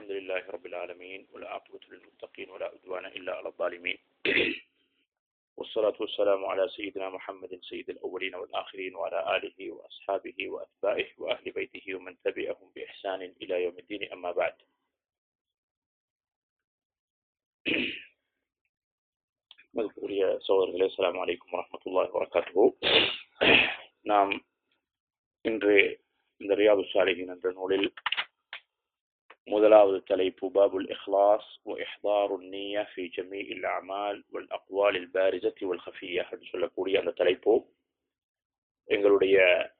الحمد لله رب العالمين والعاقبة للمتقين ولا عدوان إلا على الظالمين والصلاة والسلام على سيدنا محمد سيد الأولين والآخرين وعلى آله وأصحابه وأتباعه وأهل بيته ومن تبعهم بإحسان إلى يوم الدين أما بعد மதிப்புக்குரிய சோதர்களே அஸ்ஸலாமு அலைக்கும் வரஹ்மத்துல்லாஹி வரகாத்துஹு நாம் இன்று இந்த ரியாது சாலிஹின் என்ற நூலில் முதலாவது தலைப்பு பாபுல் இஹ்லாஸ் وإحضار النية في جميع الأعمال والأقوال البارزة والخفية என்று சொல்லக்கூடிய அந்த தலைப்பு எங்களுடைய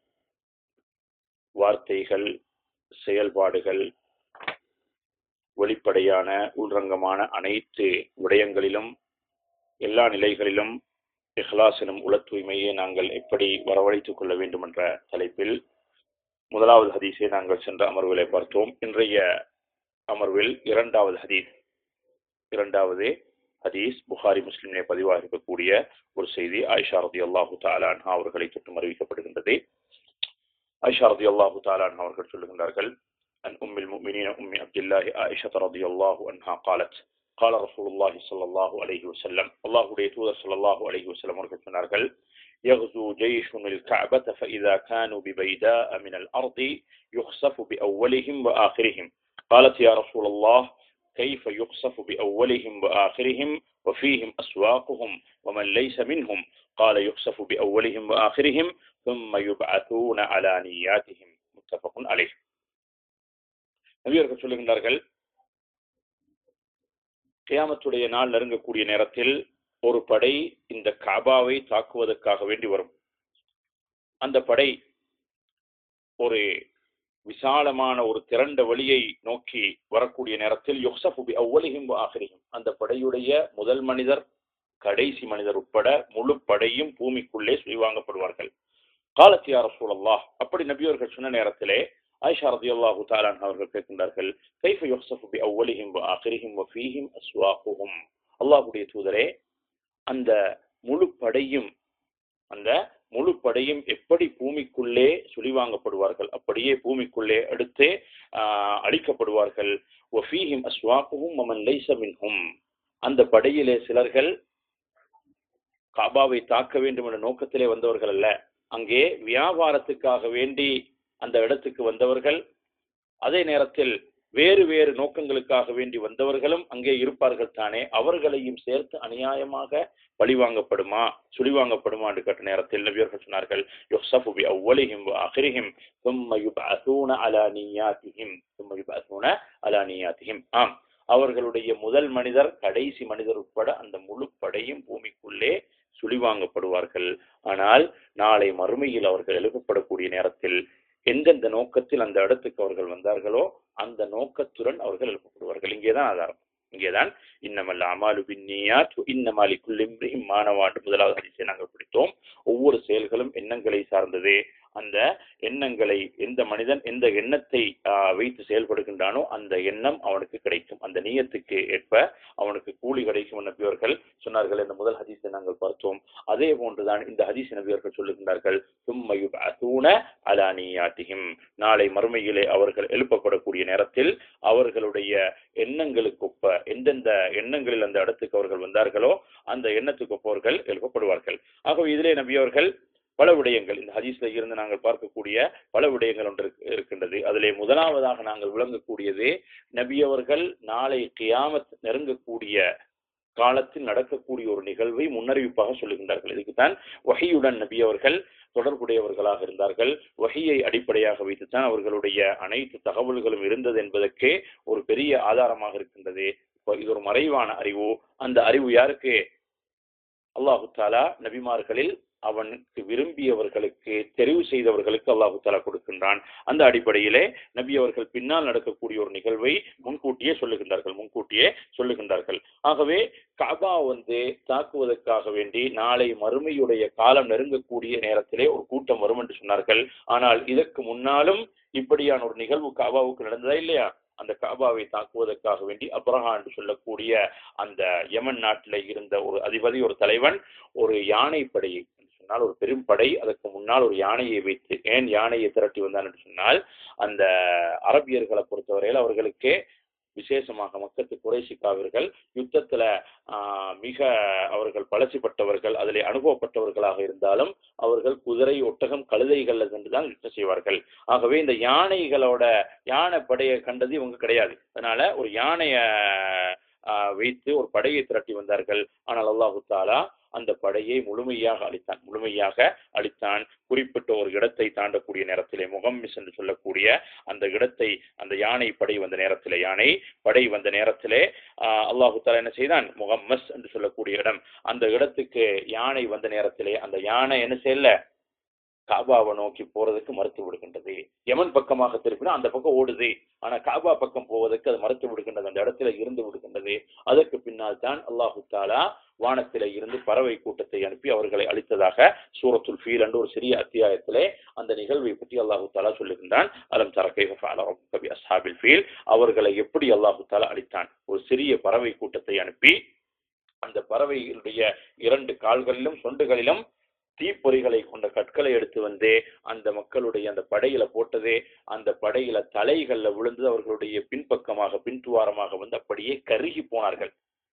வார்த்தைகள் செயல்பாடுகள் வெளிப்படையான உள்ரங்கமான அனைத்து விடயங்களிலும் எல்லா நிலைகளிலும் இஹ்லாஸ் எனும் உள தூய்மையை நாங்கள் எப்படி வரவழைத்துக் கொள்ள வேண்டும் என்ற தலைப்பில் முதலாவது ஹதீஸை நாங்கள் சென்ற அமர்விலை பார்த்தோம் இன்றைய அமர்வில் இரண்டாவது ஹதீஸ் இரண்டாவது ஹதீஸ் புகாரி முஸ்லிமிலே பதிவாக இருக்கக்கூடிய ஒரு செய்தி ஆயிஷா ரதி அல்லாஹு தாலான் அவர்களை தொட்டும் அறிவிக்கப்படுகின்றது ஆயிஷா ரதி அல்லாஹு தாலான் அவர்கள் சொல்லுகின்றார்கள் أن أم المؤمنين أم عبد الله عائشة رضي الله عنها قالت قال رسول الله صلى الله عليه وسلم الله ليتوذر صلى الله عليه وسلم وركت من يغزو جيش الكعبة فإذا كانوا ببيداء من الأرض يخسف بأولهم وآخرهم قالت يا رسول الله كيف يخسف بأولهم وآخرهم وفيهم أسواقهم ومن ليس منهم قال يخسف بأولهم وآخرهم ثم يبعثون على نياتهم متفق عليه நபியர்கள் சொல்லுகின்றார்கள் கியாமத்துடைய நாள் நெருங்கக்கூடிய நேரத்தில் ஒரு படை இந்த காபாவை தாக்குவதற்காக வேண்டி வரும் அந்த படை ஒரு விசாலமான ஒரு திரண்ட வழியை நோக்கி வரக்கூடிய நேரத்தில் யொசபுபி அவ்வளிகும் ஆகிரியும் அந்த படையுடைய முதல் மனிதர் கடைசி மனிதர் உட்பட முழு படையும் பூமிக்குள்ளே சுழிவாங்கப்படுவார்கள் காலத்தியார சூழல்லாஹ் அப்படி நபியவர்கள் சொன்ன நேரத்திலே ஆயிஷா ரதி அல்லாஹு தாலான் அவர்கள் கேட்கின்றார்கள் கைஃப யுக்ஸஃபு பி அவ்வலிஹிம் வ ஆகிரிஹிம் வ ஃபீஹிம் அஸ்வாகுஹும் அல்லாஹ்வுடைய தூதரே அந்த முழு படையும் அந்த முழு படையும் எப்படி பூமிக்குள்ளே சுழிவாங்கப்படுவார்கள் அப்படியே பூமிக்குள்ளே அடுத்து அழிக்கப்படுவார்கள் ஒஃபீஹிம் அஸ்வாக்குஹும் மமன் லைச மின்ஹும் அந்த படையிலே சிலர்கள் காபாவை தாக்க வேண்டும் என்ற நோக்கத்திலே வந்தவர்கள் அல்ல அங்கே வியாபாரத்துக்காக வேண்டி அந்த இடத்துக்கு வந்தவர்கள் அதே நேரத்தில் வேறு வேறு நோக்கங்களுக்காக வேண்டி வந்தவர்களும் அங்கே இருப்பார்கள் தானே அவர்களையும் சேர்த்து அநியாயமாக பழிவாங்கப்படுமா சுழிவாங்கப்படுமா என்று கேட்ட நேரத்தில் நபியர்கள் சொன்னார்கள் யுஹ்சஃபு பி அவ்வலிஹிம் வ ஆகிரிஹிம் ثم يبعثون على نياتهم ثم يبعثون على نياتهم ஆம் அவர்களுடைய முதல் மனிதர் கடைசி மனிதர் உட்பட அந்த முழு படையும் பூமிக்குள்ளே சுழிவாங்கப்படுவார்கள் ஆனால் நாளை மறுமையில் அவர்கள் எழுப்பப்படக்கூடிய நேரத்தில் எந்தெந்த நோக்கத்தில் அந்த இடத்துக்கு அவர்கள் வந்தார்களோ அந்த நோக்கத்துடன் அவர்கள் எழுப்பப்படுவார்கள் இங்கேதான் ஆதாரம் இங்கேதான் இன்னமல் அமாலு பின்னியாத் இன்னமாலி குல்லிம்ரியும் மாணவாண்டு முதலாவது ஹரிசை நாங்கள் பிடித்தோம் ஒவ்வொரு செயல்களும் எண்ணங்களை சார்ந்தது அந்த எண்ணங்களை எந்த மனிதன் எந்த எண்ணத்தை வைத்து செயல்படுகின்றானோ அந்த எண்ணம் அவனுக்கு கிடைக்கும் அந்த நீயத்துக்கு ஏற்ப அவனுக்கு கூலி கிடைக்கும் நபியவர்கள் சொன்னார்கள் என்ற முதல் ஹதீஸை நாங்கள் பார்த்தோம் அதே போன்றுதான் இந்த ஹதீஸ் நபியவர்கள் சொல்லுகின்றார்கள் சும்மையுப் அசூன அலானியாட்டியும் நாளை மறுமையிலே அவர்கள் எழுப்பப்படக்கூடிய நேரத்தில் அவர்களுடைய எண்ணங்களுக்கு ஒப்ப எந்தெந்த எண்ணங்களில் அந்த இடத்துக்கு அவர்கள் வந்தார்களோ அந்த எண்ணத்துக்கு ஒப்பவர்கள் எழுப்பப்படுவார்கள் ஆகவே இதிலே நபியவர்கள் பல விடயங்கள் இந்த ஹதீஸ்ல இருந்து நாங்கள் பார்க்கக்கூடிய பல விடயங்கள் ஒன்று இருக்கின்றது அதிலே முதலாவதாக நாங்கள் விளங்கக்கூடியது நபியவர்கள் நாளை கியாமத் நெருங்கக்கூடிய காலத்தில் நடக்கக்கூடிய ஒரு நிகழ்வை முன்னறிவிப்பாக சொல்லுகின்றார்கள் இதுக்குத்தான் வகையுடன் நபியவர்கள் தொடர்புடையவர்களாக இருந்தார்கள் வகையை அடிப்படையாக வைத்துத்தான் அவர்களுடைய அனைத்து தகவல்களும் இருந்தது என்பதற்கே ஒரு பெரிய ஆதாரமாக இருக்கின்றது இது ஒரு மறைவான அறிவு அந்த அறிவு யாருக்கு அல்லாஹு தாலா நபிமார்களில் அவனுக்கு விரும்பியவர்களுக்கு தெரிவு செய்தவர்களுக்கு அல்லாஹு தாலா கொடுக்கின்றான் அந்த அடிப்படையிலே நபி அவர்கள் பின்னால் நடக்கக்கூடிய ஒரு நிகழ்வை முன்கூட்டியே சொல்லுகின்றார்கள் முன்கூட்டியே சொல்லுகின்றார்கள் ஆகவே காபா வந்து தாக்குவதற்காக வேண்டி நாளை மறுமையுடைய காலம் நெருங்கக்கூடிய நேரத்திலே ஒரு கூட்டம் வரும் என்று சொன்னார்கள் ஆனால் இதற்கு முன்னாலும் இப்படியான ஒரு நிகழ்வு காபாவுக்கு நடந்ததா இல்லையா அந்த காபாவை தாக்குவதற்காக வேண்டி அப்ரஹா என்று சொல்லக்கூடிய அந்த யமன் நாட்டில் இருந்த ஒரு அதிபதி ஒரு தலைவன் ஒரு யானை படையை சொன்னால் ஒரு பெரும் படை அதற்கு முன்னால் ஒரு யானையை வைத்து ஏன் யானையை திரட்டி வந்தான் என்று சொன்னால் அந்த அரபியர்களை பொறுத்தவரையில் அவர்களுக்கு விசேஷமாக மக்கத்து குறைசிக்காவர்கள் யுத்தத்துல ஆஹ், மிக அவர்கள் பழசிப்பட்டவர்கள் அதிலே அனுபவப்பட்டவர்களாக இருந்தாலும் அவர்கள் குதிரை ஒட்டகம் கழுதைகள்ல சென்றுதான் யுத்தம் செய்வார்கள் ஆகவே இந்த யானைகளோட யானை படையை கண்டது இவங்க கிடையாது அதனால ஒரு யானைய ஆஹ், வைத்து ஒரு படையை திரட்டி வந்தார்கள் ஆனால் அல்லாஹு தாலா அந்த படையை முழுமையாக அளித்தான் முழுமையாக அளித்தான் குறிப்பிட்ட ஒரு இடத்தை தாண்டக்கூடிய நேரத்திலே முகம்மிஸ் என்று சொல்லக்கூடிய அந்த இடத்தை அந்த யானை படை வந்த நேரத்திலே யானை படை வந்த நேரத்திலே ஆஹ், அல்லாஹு தாலா என்ன செய்தான் முகம்மஸ் என்று சொல்லக்கூடிய இடம் அந்த இடத்துக்கு யானை வந்த நேரத்திலே அந்த யானை என்ன செய்யல காபாவை நோக்கி போறதுக்கு மறுத்து விடுகின்றது யமன் பக்கமாக திருப்பினா அந்த பக்கம் ஓடுது ஆனா காபா பக்கம் போவதற்கு அது மறுத்து விடுகின்றது அந்த இடத்துல இருந்து விடுகின்றது அதற்கு பின்னால் தான் அல்லாஹு தாலா வானத்திலே இருந்து பறவை கூட்டத்தை அனுப்பி அவர்களை அழித்ததாக சூரத்துல் ஃபீல் என்ற ஒரு சிறிய அத்தியாயத்திலே அந்த நிகழ்வை பற்றி அல்லாஹு தாலா சொல்லுகின்றான் அலம் தரக்கை கபி அஸ்ஹாபில் ஃபீல் அவர்களை எப்படி அல்லாஹு தாலா அழித்தான் ஒரு சிறிய பறவை கூட்டத்தை அனுப்பி அந்த பறவைகளுடைய இரண்டு கால்களிலும் சொண்டுகளிலும் தீப்பொறிகளை கொண்ட கற்களை எடுத்து வந்து அந்த மக்களுடைய அந்த படையில போட்டதே அந்த படையில தலைகள்ல விழுந்து அவர்களுடைய பின்பக்கமாக பின்துவாரமாக வந்து அப்படியே கருகி போனார்கள்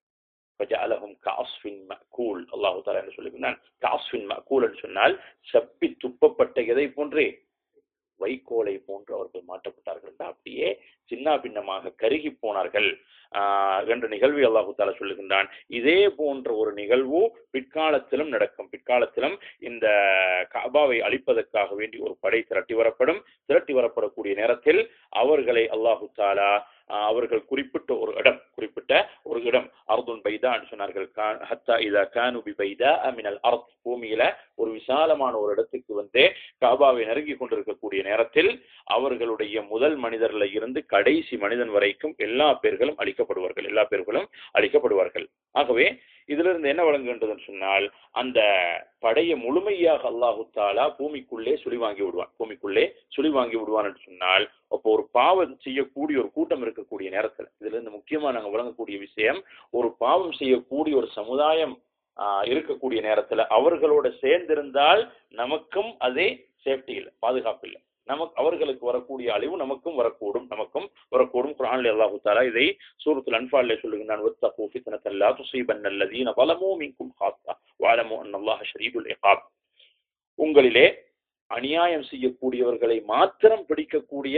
ஃபஜஅலஹும் காஸ்ஃபின் மக்கூல் அல்லாஹு தஆலா என்ன சொல்லுகிறான் காஸ்ஃபின் மக்கூல் என்று சொன்னால் சப்பி துப்பப்பட்ட எதை போன்றே வைக்கோலை போன்று அவர்கள் மாற்றப்பட்டார்கள் என்றால் அப்படியே சின்ன பின்னமாக கருகி போனார்கள் ஆஹ் என்ற நிகழ்வை அல்லாஹு தாலா சொல்லுகின்றான் இதே போன்ற ஒரு நிகழ்வு பிற்காலத்திலும் நடக்கும் பிற்காலத்திலும் இந்த காபாவை அழிப்பதற்காக வேண்டி ஒரு படை திரட்டி வரப்படும் திரட்டி வரப்படக்கூடிய நேரத்தில் அவர்களை அல்லாஹு தாலா ஆஹ் அவர்கள் குறிப்பிட்ட ஒரு இடம் குறிப்பிட்ட ஒரு இடம் அர்துன் பைதான்னு சொன்னார்கள் கா- ஹத்தா இதா கானு பி பைதா மினல் அர்த் பூமியில ஒரு விசாலமான ஒரு இடத்துக்கு வந்து காபாவை நெருங்கி கொண்டிருக்கக்கூடிய நேரத்தில் அவர்களுடைய முதல் மனிதர்ல இருந்து கடைசி மனிதன் வரைக்கும் எல்லா பேர்களும் அழிக்கப்படுவார்கள் எல்லா பேர்களும் அழிக்கப்படுவார்கள் ஆகவே இதிலிருந்து என்ன வழங்குகின்றதுன்னு சொன்னால் அந்த படையை முழுமையாக அல்லாஹு தாலா பூமிக்குள்ளே சுழி வாங்கி விடுவான் பூமிக்குள்ளே சுழி வாங்கி விடுவான் என்று சொன்னால் அப்போ ஒரு பாவம் செய்யக்கூடிய ஒரு கூட்டம் இருக்கக்கூடிய நேரத்தில் இதுல இருந்து முக்கியமா நாங்க வழங்கக்கூடிய விஷயம் ஒரு பாவம் செய்யக்கூடிய ஒரு சமுதாயம் ஆஹ், இருக்கக்கூடிய நேரத்துல அவர்களோட சேர்ந்திருந்தால் நமக்கும் அதே சேஃப்டி இல்லை பாதுகாப்பு இல்லை நமக்கு அவர்களுக்கு வரக்கூடிய அழிவு நமக்கும் வரக்கூடும் நமக்கும் வரக்கூடும் குரான்ல அல்லாஹு தாலா இதை சூரத்துல் அன்ஃபால்ல சொல்லுகிறான் வத்தகு ஃபித்னத்தன் லா துஸீபன்ன அல்லதீன ظلموا منكم خاصة واعلموا ان الله شديد العقاب உங்களிலே அநியாயம் செய்யக்கூடியவர்களை மாத்திரம் பிடிக்கக்கூடிய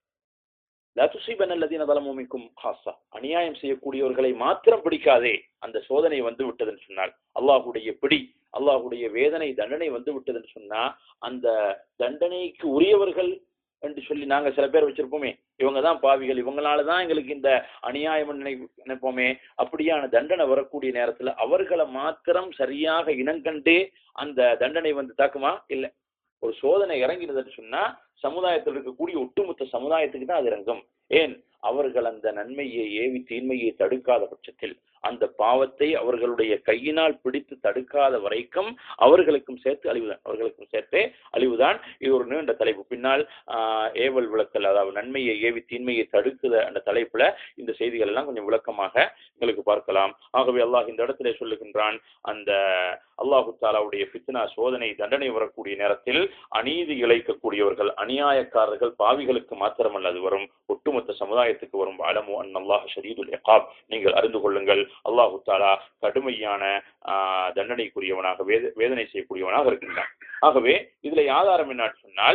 லா துஸீபன்ன அல்லதீன ظلموا منكم خاصة அநியாயம் செய்யக்கூடியவர்களை மாத்திரம் பிடிக்காதே அந்த சோதனை வந்து விட்டதுன்னு சொன்னால் அல்லாஹ்வுடைய பிடி அல்லாஹ்வுடைய வேதனை தண்டனை வந்து விட்டதுன்னு சொன்னா அந்த தண்டனைக்கு உரியவர்கள் என்று சொல்லி நாங்க சில பேர் வச்சிருப்போமே இவங்க தான் பாவிகள் இவங்களால தான் எங்களுக்கு இந்த அநியாயம் நினை நினைப்போமே அப்படியான தண்டனை வரக்கூடிய நேரத்துல அவர்களை மாத்திரம் சரியாக இனங்கண்டு அந்த தண்டனை வந்து தாக்குமா இல்ல ஒரு சோதனை இறங்கினதுன்னு சொன்னா சமுதாயத்தில் இருக்கக்கூடிய ஒட்டுமொத்த சமுதாயத்துக்கு தான் அது இறங்கும் ஏன் அவர்கள் அந்த நன்மையை ஏவி தீன்மையை தடுக்காத பட்சத்தில் அந்த பாவத்தை அவர்களுடைய கையினால் பிடித்து தடுக்காத வரைக்கும் அவர்களுக்கும் சேர்த்து அழிவுதான் அவர்களுக்கும் சேர்த்தே அழிவுதான் இது ஒரு நீண்ட தலைப்பு பின்னால் ஆஹ், ஏவல் விளக்கல் அதாவது நன்மையை ஏவி தீன்மையை தடுக்குத அந்த தலைப்புல இந்த செய்திகள் எல்லாம் கொஞ்சம் விளக்கமாக எங்களுக்கு பார்க்கலாம் ஆகவே அல்லாஹ் இந்த இடத்திலே சொல்லுகின்றான் அந்த அல்லாஹு தாலாவுடைய ஃபித்னா சோதனை தண்டனை வரக்கூடிய நேரத்தில் அநீதி இழைக்கக்கூடியவர்கள் அநியாயக்காரர்கள் பாவிகளுக்கு மாத்திரமல்ல அது வரும் ஒட்டுமொத்த சமுதாயத்துக்கு வரும் அலமு அன் அல்லாஹ் ஷரீதுல் இகாப் நீங்கள் அறிந்து கொள்ளுங்கள் அல்லாஹு தாலா கடுமையான ஆஹ், தண்டனைக்குரியவனாக வேத வேதனை செய்யக்கூடியவனாக இருக்கின்றான் ஆகவே இதுல ஆதாரம் என்னன்னு சொன்னால்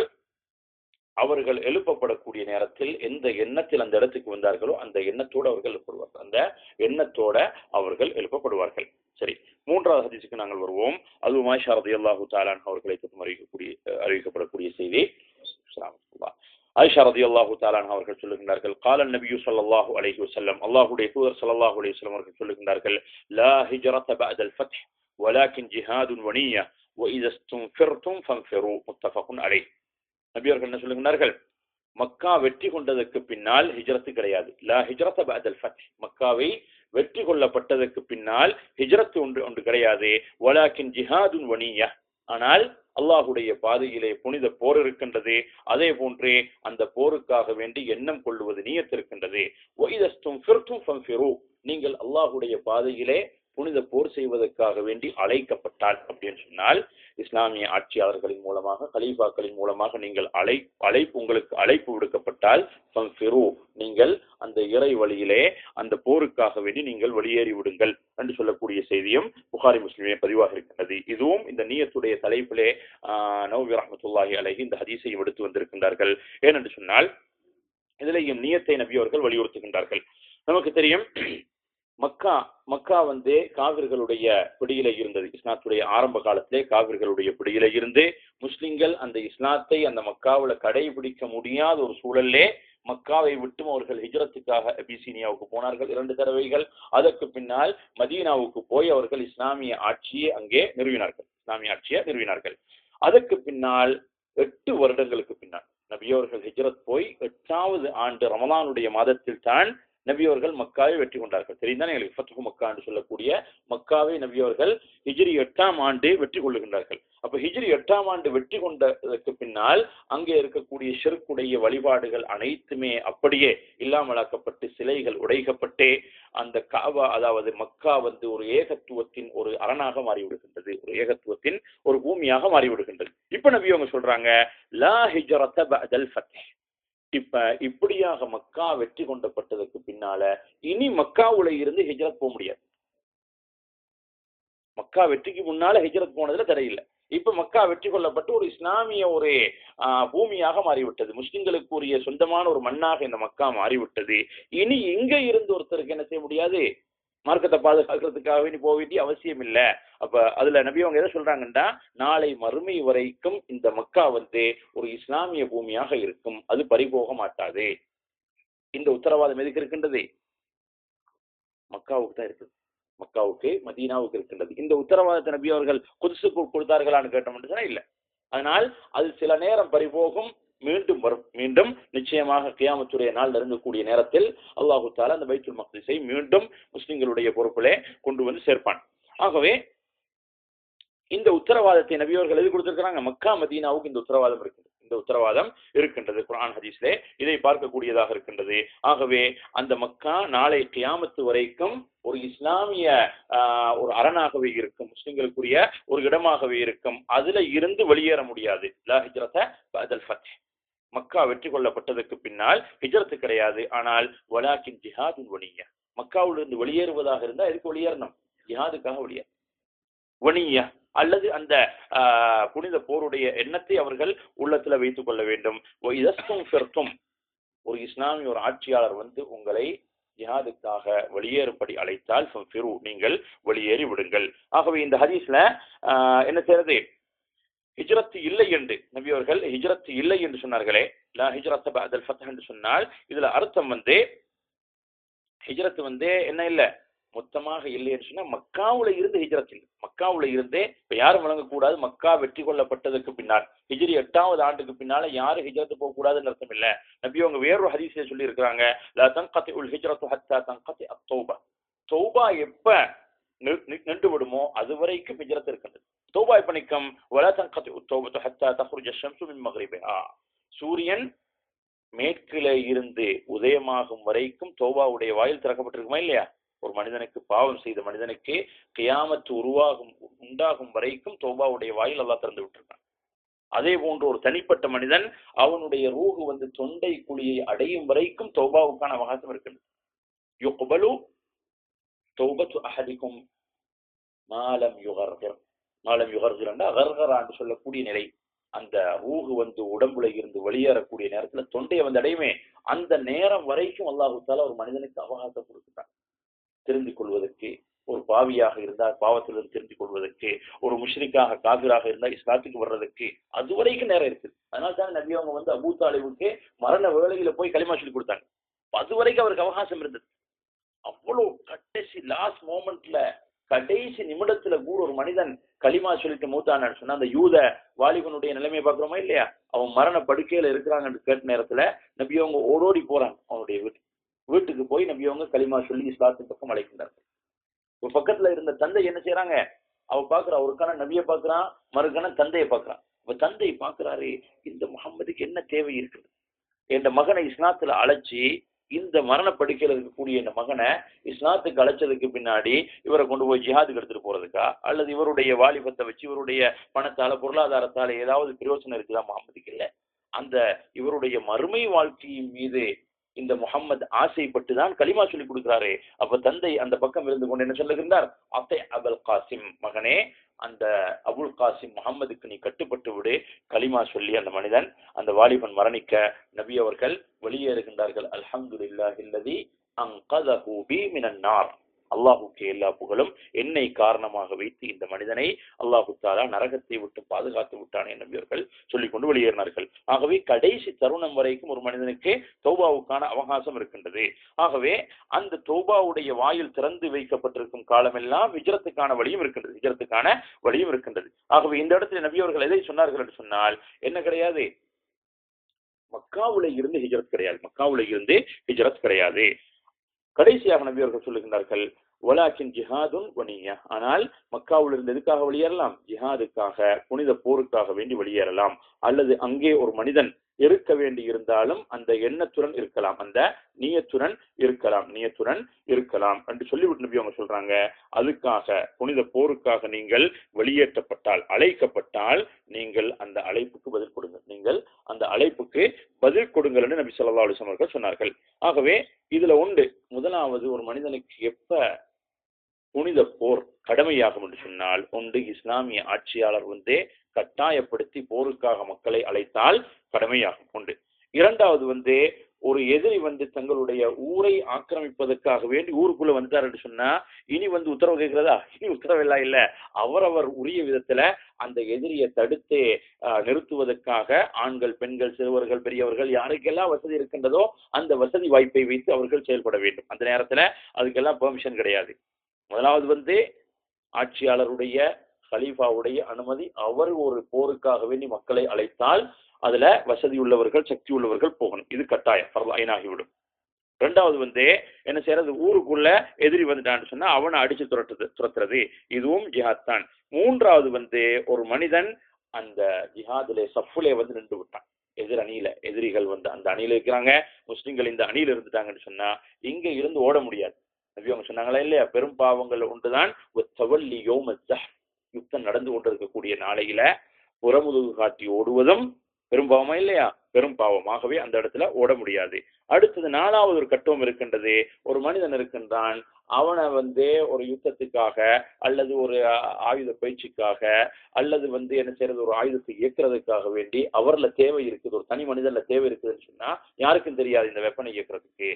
அவர்கள் எழுப்பப்படக்கூடிய நேரத்தில் எந்த எண்ணத்தில் அந்த இடத்துக்கு வந்தார்களோ அந்த எண்ணத்தோடு அவர்கள் எழுப்பப்படுவார்கள் அந்த எண்ணத்தோட அவர்கள் எழுப்பப்படுவார்கள் சரி மூன்றாவது ஹதீஸுக்கு நாங்கள் வருவோம் அது மாஷா ரதி அல்லாஹு தாலான் அவர்களை தொட்டும் அறிவிக்கக்கூடிய அறிவிக்கப்படக்கூடிய செய்தி அஸ்ஸலாமு அலைக்கும். ஆயிஷா ரதி அல்லாஹு தாலான் அவர்கள் சொல்லுகின்றார்கள் கால நபியு ஸல்லல்லாஹு அலைஹி வஸல்லம் அல்லாஹ்வுடைய தூதர் ஸல்லல்லாஹு அலைஹி வஸல்லம் அவர்கள் சொல்லுகின்றார்கள் லா ஹிஜ்ரத பஅத அல்-ஃபத்ஹ் ولكن جهاد ونية وإذا استنفرتم فانفروا متفق عليه நபி அவர்கள் என்ன சொல்லுகிறார்கள் மக்கா வெற்றி கொண்டதற்கு பின்னால் ஹிஜ்ரத்து கிடையாது லா ஹிஜ்ரத பஅதல் ஃபத் மக்காவை வெற்றி கொள்ளப்பட்டதற்கு பின்னால் ஹிஜ்ரத்து ஒன்று ஒன்று கிடையாது வலாக்கின் ஜிஹாதுன் வனியா ஆனால் அல்லாஹுடைய பாதையிலே புனித போர் இருக்கின்றது அதே போன்றே அந்த போருக்காக வேண்டி எண்ணம் கொள்ளுவது நீயத் இருக்கின்றது ஒய்தஸ்தும் ஃபிர்தும் ஃபன்ஃபிரு நீங்கள் அல்லாஹுடைய பாதையிலே புனித போர் செய்வதற்காக வேண்டி அழைக்கப்பட்டால் அப்படின்னு சொன்னால் இஸ்லாமிய ஆட்சியாளர்களின் மூலமாக கலீஃபாக்களின் மூலமாக நீங்கள் அழை அழைப்பு உங்களுக்கு அழைப்பு விடுக்கப்பட்டால் ஃபன்ஃபிரு, நீங்கள் அந்த இறை வழியிலே அந்த போருக்காக வேண்டி நீங்கள் வெளியேறி விடுங்கள் என்று சொல்லக்கூடிய செய்தியும் புகாரி முஸ்லிமே பதிவாக இருக்கின்றது இதுவும் இந்த நீயத்துடைய தலைப்பிலே ஆஹ், நவவி ரஹமத்துல்லாஹி அலைஹி இந்த ஹதீஸையும் எடுத்து வந்திருக்கின்றார்கள் ஏனென்று சொன்னால் இதிலேயும் நியத்தை நபி அவர்கள் வலியுறுத்துகின்றார்கள் நமக்கு தெரியும் மக்கா மக்கா வந்து காவிர்களுடைய பிடியில இருந்தது இஸ்லாத்துடைய ஆரம்ப காலத்திலே காவிர்களுடைய பிடியில இருந்து முஸ்லிம்கள் அந்த இஸ்லாத்தை அந்த மக்காவுல கடைபிடிக்க முடியாத ஒரு சூழல்லே மக்காவை விட்டும் அவர்கள் ஹிஜ்ரத்துக்காக அபிசீனியாவுக்கு போனார்கள் இரண்டு தடவைகள் அதற்கு பின்னால் மதீனாவுக்கு போய் அவர்கள் இஸ்லாமிய ஆட்சியை அங்கே நிறுவினார்கள் இஸ்லாமிய ஆட்சியை நிறுவினார்கள் அதற்கு பின்னால் எட்டு வருடங்களுக்கு பின்னால் நபி அவர்கள் ஹிஜ்ரத் போய் எட்டாவது ஆண்டு ரமலானுடைய மாதத்தில் தான் நபி அவர்கள் மக்காவை வெற்றி கொண்டார்கள் தெரியுதானே எங்களுக்கு ஃபத்துஹு மக்கா என்று சொல்லக்கூடிய மக்காவை நபி அவர்கள் ஹிஜ்ரி எட்டாம் ஆண்டு வெற்றி கொள்ளுகின்றார்கள் அப்ப ஹிஜ்ரி எட்டாம் ஆண்டு வெற்றி கொண்டதற்கு பின்னால் அங்கே இருக்கக்கூடிய ஷிர்க்குடைய வழிபாடுகள் அனைத்துமே அப்படியே இல்லாமலாக்கப்பட்டு சிலைகள் உடைக்கப்பட்டே அந்த காபா அதாவது மக்கா வந்து ஒரு ஏகத்துவத்தின் ஒரு அரணாக மாறிவிடுகின்றது ஒரு ஏகத்துவத்தின் ஒரு பூமியாக மாறிவிடுகின்றது இப்ப நபி அவங்க சொல்றாங்க லா ஹிஜ்ரத பஅதல் ஃபத்ஹ் இப்ப இப்படியாக மக்கா வெற்றி கொண்டப்பட்டதுக்கு பின்னால இனி மக்காவுல இருந்து ஹிஜ்ரத் போக முடியாது மக்கா வெற்றிக்கு முன்னால ஹிஜ்ரத் போனதுல தடையில்லை இப்ப மக்கா வெற்றி கொள்ளப்பட்டு ஒரு இஸ்லாமிய ஒரு ஆஹ், பூமியாக மாறிவிட்டது முஸ்லிம்களுக்குரிய சொந்தமான ஒரு மண்ணாக இந்த மக்கா மாறிவிட்டது இனி இங்க இருந்து ஒருத்தருக்கு என்ன செய்ய முடியாது மார்க்கத்தை பாதுகாக்கிறதுக்காக வேண்டி போக வேண்டிய அவசியம் இல்ல அப்ப அதுல நபி அவங்க எதை சொல்றாங்கன்னா நாளை மறுமை வரைக்கும் இந்த மக்கா வந்து ஒரு இஸ்லாமிய பூமியாக இருக்கும் அது பறிபோக மாட்டாது இந்த உத்தரவாதம் எதுக்கு இருக்கின்றது மக்காவுக்கு தான் இருக்குது மக்காவுக்கு மதீனாவுக்கு இருக்கின்றது இந்த உத்தரவாதத்தை நபி அவர்கள் குதுசுக்கு கொடுத்தார்களான்னு கேட்டோம்னு சொன்னா இல்ல அதனால் அது சில நேரம் பறிபோகும் மீண்டும் வரும் மீண்டும் நிச்சயமாக கியாமத்துடைய நாள் நெருங்கக்கூடிய நேரத்தில் அல்லாஹு தாலா அந்த பைத்துல் மக்திஸை மீண்டும் முஸ்லிம்களுடைய பொறுப்பிலே கொண்டு வந்து சேர்ப்பான் ஆகவே இந்த உத்தரவாதத்தை நபியவர்கள் எது கொடுத்திருக்கிறாங்க மக்கா மதீனாவுக்கு இந்த உத்தரவாதம் இருக்குது இந்த உத்தரவாதம் இருக்கின்றது குர்ஆன் ஹதீஸ்லே இதை பார்க்கக்கூடியதாக இருக்கின்றது ஆகவே அந்த மக்கா நாளை கியாமத்து வரைக்கும் ஒரு இஸ்லாமிய ஆஹ், ஒரு அரணாகவே இருக்கும் முஸ்லிம்களுக்குரிய ஒரு இடமாகவே இருக்கும் அதுல இருந்து வெளியேற முடியாது லா ஹிஜ்ரத பஅதல் ஃபத்ஹ் மக்கா வெற்றி கொள்ளப்பட்டதற்கு பின்னால் ஹிஜ்ரத்து கிடையாது ஆனால் வலாக்கின் ஜிஹாதுன் வணிய மக்காவிலிருந்து வெளியேறுவதாக இருந்தால் எதுக்கு வெளியேறணும் ஜிஹாதுக்காக வெளியேற வணிய அல்லது அந்த ஆஹ், புனித போருடைய எண்ணத்தை அவர்கள் உள்ளத்துல வைத்துக் கொள்ள வேண்டும் ஒ இதஸ்தும் ஃபிர்தும் ஒரு இஸ்லாமிய ஒரு ஆட்சியாளர் வந்து உங்களை ஜிஹாதுக்காக வெளியேறும்படி அழைத்தால் ஃபிரு நீங்கள் வெளியேறி விடுங்கள் ஆகவே இந்த ஹதீஸ்ல ஆஹ், என்ன செய்யறது ஹிஜ்ரத் இல்லை என்று நபி அவர்கள் ஹிஜ்ரத் இல்லை என்று சொன்னார்களே லா ஹிஜ்ரத் பஅதல் ஃபத்ஹ் என்று சொன்னால் இதுல அர்த்தம் வந்து ஹிஜ்ரத் வந்து என்ன இல்ல மொத்தமாக இல்லை என்று சொன்னா மக்காவுல இருந்து ஹிஜ்ரத் இல்லை மக்காவுல இருந்தே இப்ப யாரும் வழங்கக்கூடாது மக்கா வெற்றி கொள்ளப்பட்டதற்கு பின்னால் ஹிஜ்ரி எட்டாவது ஆண்டுக்கு பின்னால யாரும் ஹிஜ்ரத் போக கூடாதுன்னு அர்த்தம் இல்ல நபி அவங்க வேறொரு ஹதீஸில் சொல்லி இருக்கிறாங்க லா தன்கதி உல் ஹிஜ்ரத்து ஹத்தா தன்கதி அத்தௌபா தௌபா எப்ப நி- நி- நின்று விடுமோ அது வரைக்கும் ஹிஜ்ரத் இருக்கின்றது தௌபா எப்ப நிற்கும் வலா தன்கதி உத்தௌபத்து ஹத்தா தஹ்ருஜ ஷம்சு மின் மக்ரிபிஹா சூரியன் மேற்கில இருந்து உதயமாகும் வரைக்கும் தௌபாவுடைய வாயில் திறக்கப்பட்டிருக்குமா இல்லையா ஒரு மனிதனுக்கு பாவம் செய்த மனிதனுக்கு கியாமத்து உருவாகும் உண்டாகும் வரைக்கும் தௌபாவுடைய வாயில் அல்லாஹ் திறந்து விட்டிருக்கான் அதே போன்று ஒரு தனிப்பட்ட மனிதன் அவனுடைய ரூஹு வந்து தொண்டை குழியை அடையும் வரைக்கும் தௌபாவுக்கான அவகாசம் இருக்குது யுக்பலு தௌபத்து அஹதிக்கும் மாலம் யுகர்கர் மாலம் யுகர்கர் அகர்கரான்னு சொல்லக்கூடிய நிலை அந்த ரூஹு வந்து உடம்புல இருந்து வெளியேறக்கூடிய நேரத்துல தொண்டையை வந்து அடையுமே அந்த நேரம் வரைக்கும் அல்லாஹு தாலா ஒரு மனிதனுக்கு அவகாசம் கொடுத்துட்டான் திருந்திக் கொள்வதற்கு ஒரு பாவியாக இருந்தால் பாவத்திலிருந்து தெரிந்து கொள்வதற்கு ஒரு முஷ்ரிக்காக காபிராக இருந்தால் இஸ்லாத்துக்கு வர்றதுக்கு அது வரைக்கும் நேரம் இருக்குது அதனால தான் நபி அவங்க வந்து அபூ தாலிபுக்கு மரண வேளையில போய் களிமா சொல்லி கொடுத்தாங்க அப்ப அது வரைக்கும் அவருக்கு அவகாசம் இருந்தது அவ்வளவு கடைசி லாஸ்ட் மோமெண்ட்ல கடைசி நிமிடத்துல கூட ஒரு மனிதன் களிமா சொல்லிட்டு மூத்தானான்னு சொன்னா அந்த யூத வாலிபனுடைய நிலைமையை பார்க்கிறோமா இல்லையா அவன் மரண படுக்கையில இருக்கிறாங்கன்னு கேட்ட நேரத்துல நபி அவங்க ஓடோடி போறாங்க அவனுடைய வீட்டு வீட்டுக்கு போய் நபி அவங்க களிமா சொல்லி இஸ்லாத்தின் பக்கம் அழைக்கின்றார்கள் ஒரு பக்கத்துல இருந்த தந்தை என்ன செய்யறாங்க அவ பாக்குறா ஒரு கணம் நபியை பாக்குறான் மறுகணம் தந்தையை பாக்குறான் இப்ப தந்தை பாக்குறாரு இந்த முகம்மதுக்கு என்ன தேவை இருக்குது என் மகனை இஸ்லாத்துல அழைச்சி இந்த மரணப்படுக்கையில் இருக்கக்கூடிய இந்த மகனை இஸ்லாத்துக்கு அழைச்சதுக்கு பின்னாடி இவரை கொண்டு போய் ஜிஹாதுக்கு எடுத்துட்டு போறதுக்கா அல்லது இவருடைய வாலிபத்தை வச்சு இவருடைய பணத்தால பொருளாதாரத்தால ஏதாவது பிரயோஜனம் இருக்குதா முகமதுக்கு இல்ல அந்த இவருடைய மறுமை வாழ்க்கையின் மீது இந்த முகம்மது ஆசைப்பட்டு தான் களிமா சொல்லி கொடுக்கிறாரு அப்ப தந்தை அந்த பக்கம் இருந்து கொண்டு என்ன சொல்லுகின்றார் அத்தை அபுல் காசிம் மகனே அந்த அபுல் காசிம் முகம்மதுக்கு நீ கட்டுப்பட்டு விடு களிமா சொல்லி அந்த மனிதன் அந்த வாலிபன் மரணிக்க நபி அவர்கள் வெளியேறுகின்றார்கள் அல்ஹம்துலில்லாஹி இல்லதி அன்கதஹு பி மினன் நார் அல்லாஹுக்கு எல்லா புகழும் என்னை காரணமாக வைத்து இந்த மனிதனை அல்லாஹு தாலா நரகத்தை விட்டு பாதுகாத்து விட்டானே நபியவர்கள் சொல்லிக் கொண்டு வெளியேறினார்கள் ஆகவே கடைசி தருணம் வரைக்கும் ஒரு மனிதனுக்கு தௌபாவுக்கான அவகாசம் இருக்கின்றது ஆகவே அந்த தௌபாவுடைய வாயில் திறந்து வைக்கப்பட்டிருக்கும் காலமெல்லாம் விஜரத்துக்கான வழியும் இருக்கின்றது விஜரத்துக்கான வழியும் இருக்கின்றது ஆகவே இந்த இடத்துல நபியவர்கள் எதை சொன்னார்கள் என்று சொன்னால் என்ன கிடையாது மக்காவுல இருந்து ஹிஜரத் கிடையாது மக்காவுல இருந்து ஹிஜரத் கிடையாது கடைசியாக நபி அவர்கள் சொல்லுகின்றார்கள் வலாக்கின் ஜிஹாதுன் வனியா ஆனால் மக்காவில் இருந்து எதுக்காக வெளியேறலாம் ஜிஹாதுக்காக புனித போருக்காக வேண்டி வெளியேறலாம் அல்லது அங்கே ஒரு மனிதன் இருக்க வேண்டி இருந்தாலும் அந்த எண்ணத்துடன் இருக்கலாம் அந்த நீயத்துடன் இருக்கலாம் நீயத்துடன் இருக்கலாம் என்று சொல்லிவிட்டு நபி அவங்க சொல்றாங்க அதுக்காக புனித போருக்காக நீங்கள் வெளியேற்றப்பட்டால் அழைக்கப்பட்டால் நீங்கள் அந்த அழைப்புக்கு பதில் கொடுங்கள் நீங்கள் அந்த அழைப்புக்கு பதில் கொடுங்கள் என்று நபி சொல்லா அலிஸ்லாம் அவர்கள் சொன்னார்கள் ஆகவே இதுல உண்டு முதலாவது ஒரு மனிதனுக்கு எப்ப புனித போர் கடமையாகும் என்று சொன்னால் ஒன்று இஸ்லாமிய ஆட்சியாளர் வந்து கட்டாயப்படுத்தி போருக்காக மக்களை அழைத்தால் கடமையாகும் உண்டு இரண்டாவது வந்து ஒரு எதிரி வந்து தங்களுடைய ஊரை ஆக்கிரமிப்பதற்காக வேண்டி ஊருக்குள்ள வந்துட்டார் என்று சொன்னா இனி வந்து உத்தரவு கேட்கிறதா இனி உத்தரவு எல்லாம் இல்ல அவரவர் உரிய விதத்துல அந்த எதிரியை தடுத்து ஆஹ், நிறுத்துவதற்காக ஆண்கள் பெண்கள் சிறுவர்கள் பெரியவர்கள் யாருக்கெல்லாம் வசதி இருக்கின்றதோ அந்த வசதி வாய்ப்பை வைத்து அவர்கள் செயல்பட வேண்டும் அந்த நேரத்துல அதுக்கெல்லாம் பெர்மிஷன் கிடையாது முதலாவது வந்து ஆட்சியாளருடைய ஹலீஃபாவுடைய அனுமதி அவர் ஒரு போருக்காக வேண்டி மக்களை அழைத்தால் அதுல வசதி உள்ளவர்கள் சக்தி உள்ளவர்கள் போகணும் இது கட்டாயம் பரவ ஐனாகிவிடும் ரெண்டாவது வந்து என்ன செய்யறது ஊருக்குள்ள எதிரி வந்துட்டான்னு சொன்னா அவனை அடிச்சு துரட்டுறது துரத்துறது இதுவும் ஜிஹாத் தான் மூன்றாவது வந்து ஒரு மனிதன் அந்த ஜிஹாதுலே சஃப்புலே வந்து நின்று விட்டான் எதிர் அணியில எதிரிகள் வந்து அந்த அணியில இருக்கிறாங்க முஸ்லிம்கள் இந்த அணியில இருந்துட்டாங்கன்னு சொன்னா இங்க இருந்து ஓட முடியாது நபி அவங்க சொன்னாங்களா இல்லையா பெரும் பாவங்கள் ஒன்றுதான் தவல்லி யோம யுத்தம் நடந்து கொண்டிருக்கக்கூடிய நாளையில புறமுதுகு காட்டி ஓடுவதும் பெரும் பாவமா இல்லையா பெரும் பாவமாகவே அந்த இடத்துல ஓட முடியாது அடுத்தது நாலாவது ஒரு கட்டுவம் இருக்கின்றது ஒரு மனிதன் இருக்கின்றான் அவனை வந்து ஒரு யுத்தத்துக்காக அல்லது ஒரு ஆ- ஆயுத பயிற்சிக்காக அல்லது வந்து என்ன செய்யறது ஒரு ஆயுதத்தை இயக்குறதுக்காக வேண்டி அவர்ல தேவை இருக்குது ஒரு தனி மனிதன்ல தேவை இருக்குதுன்னு சொன்னா யாருக்கும் தெரியாது இந்த வெப்பனை இயக்குறதுக்கு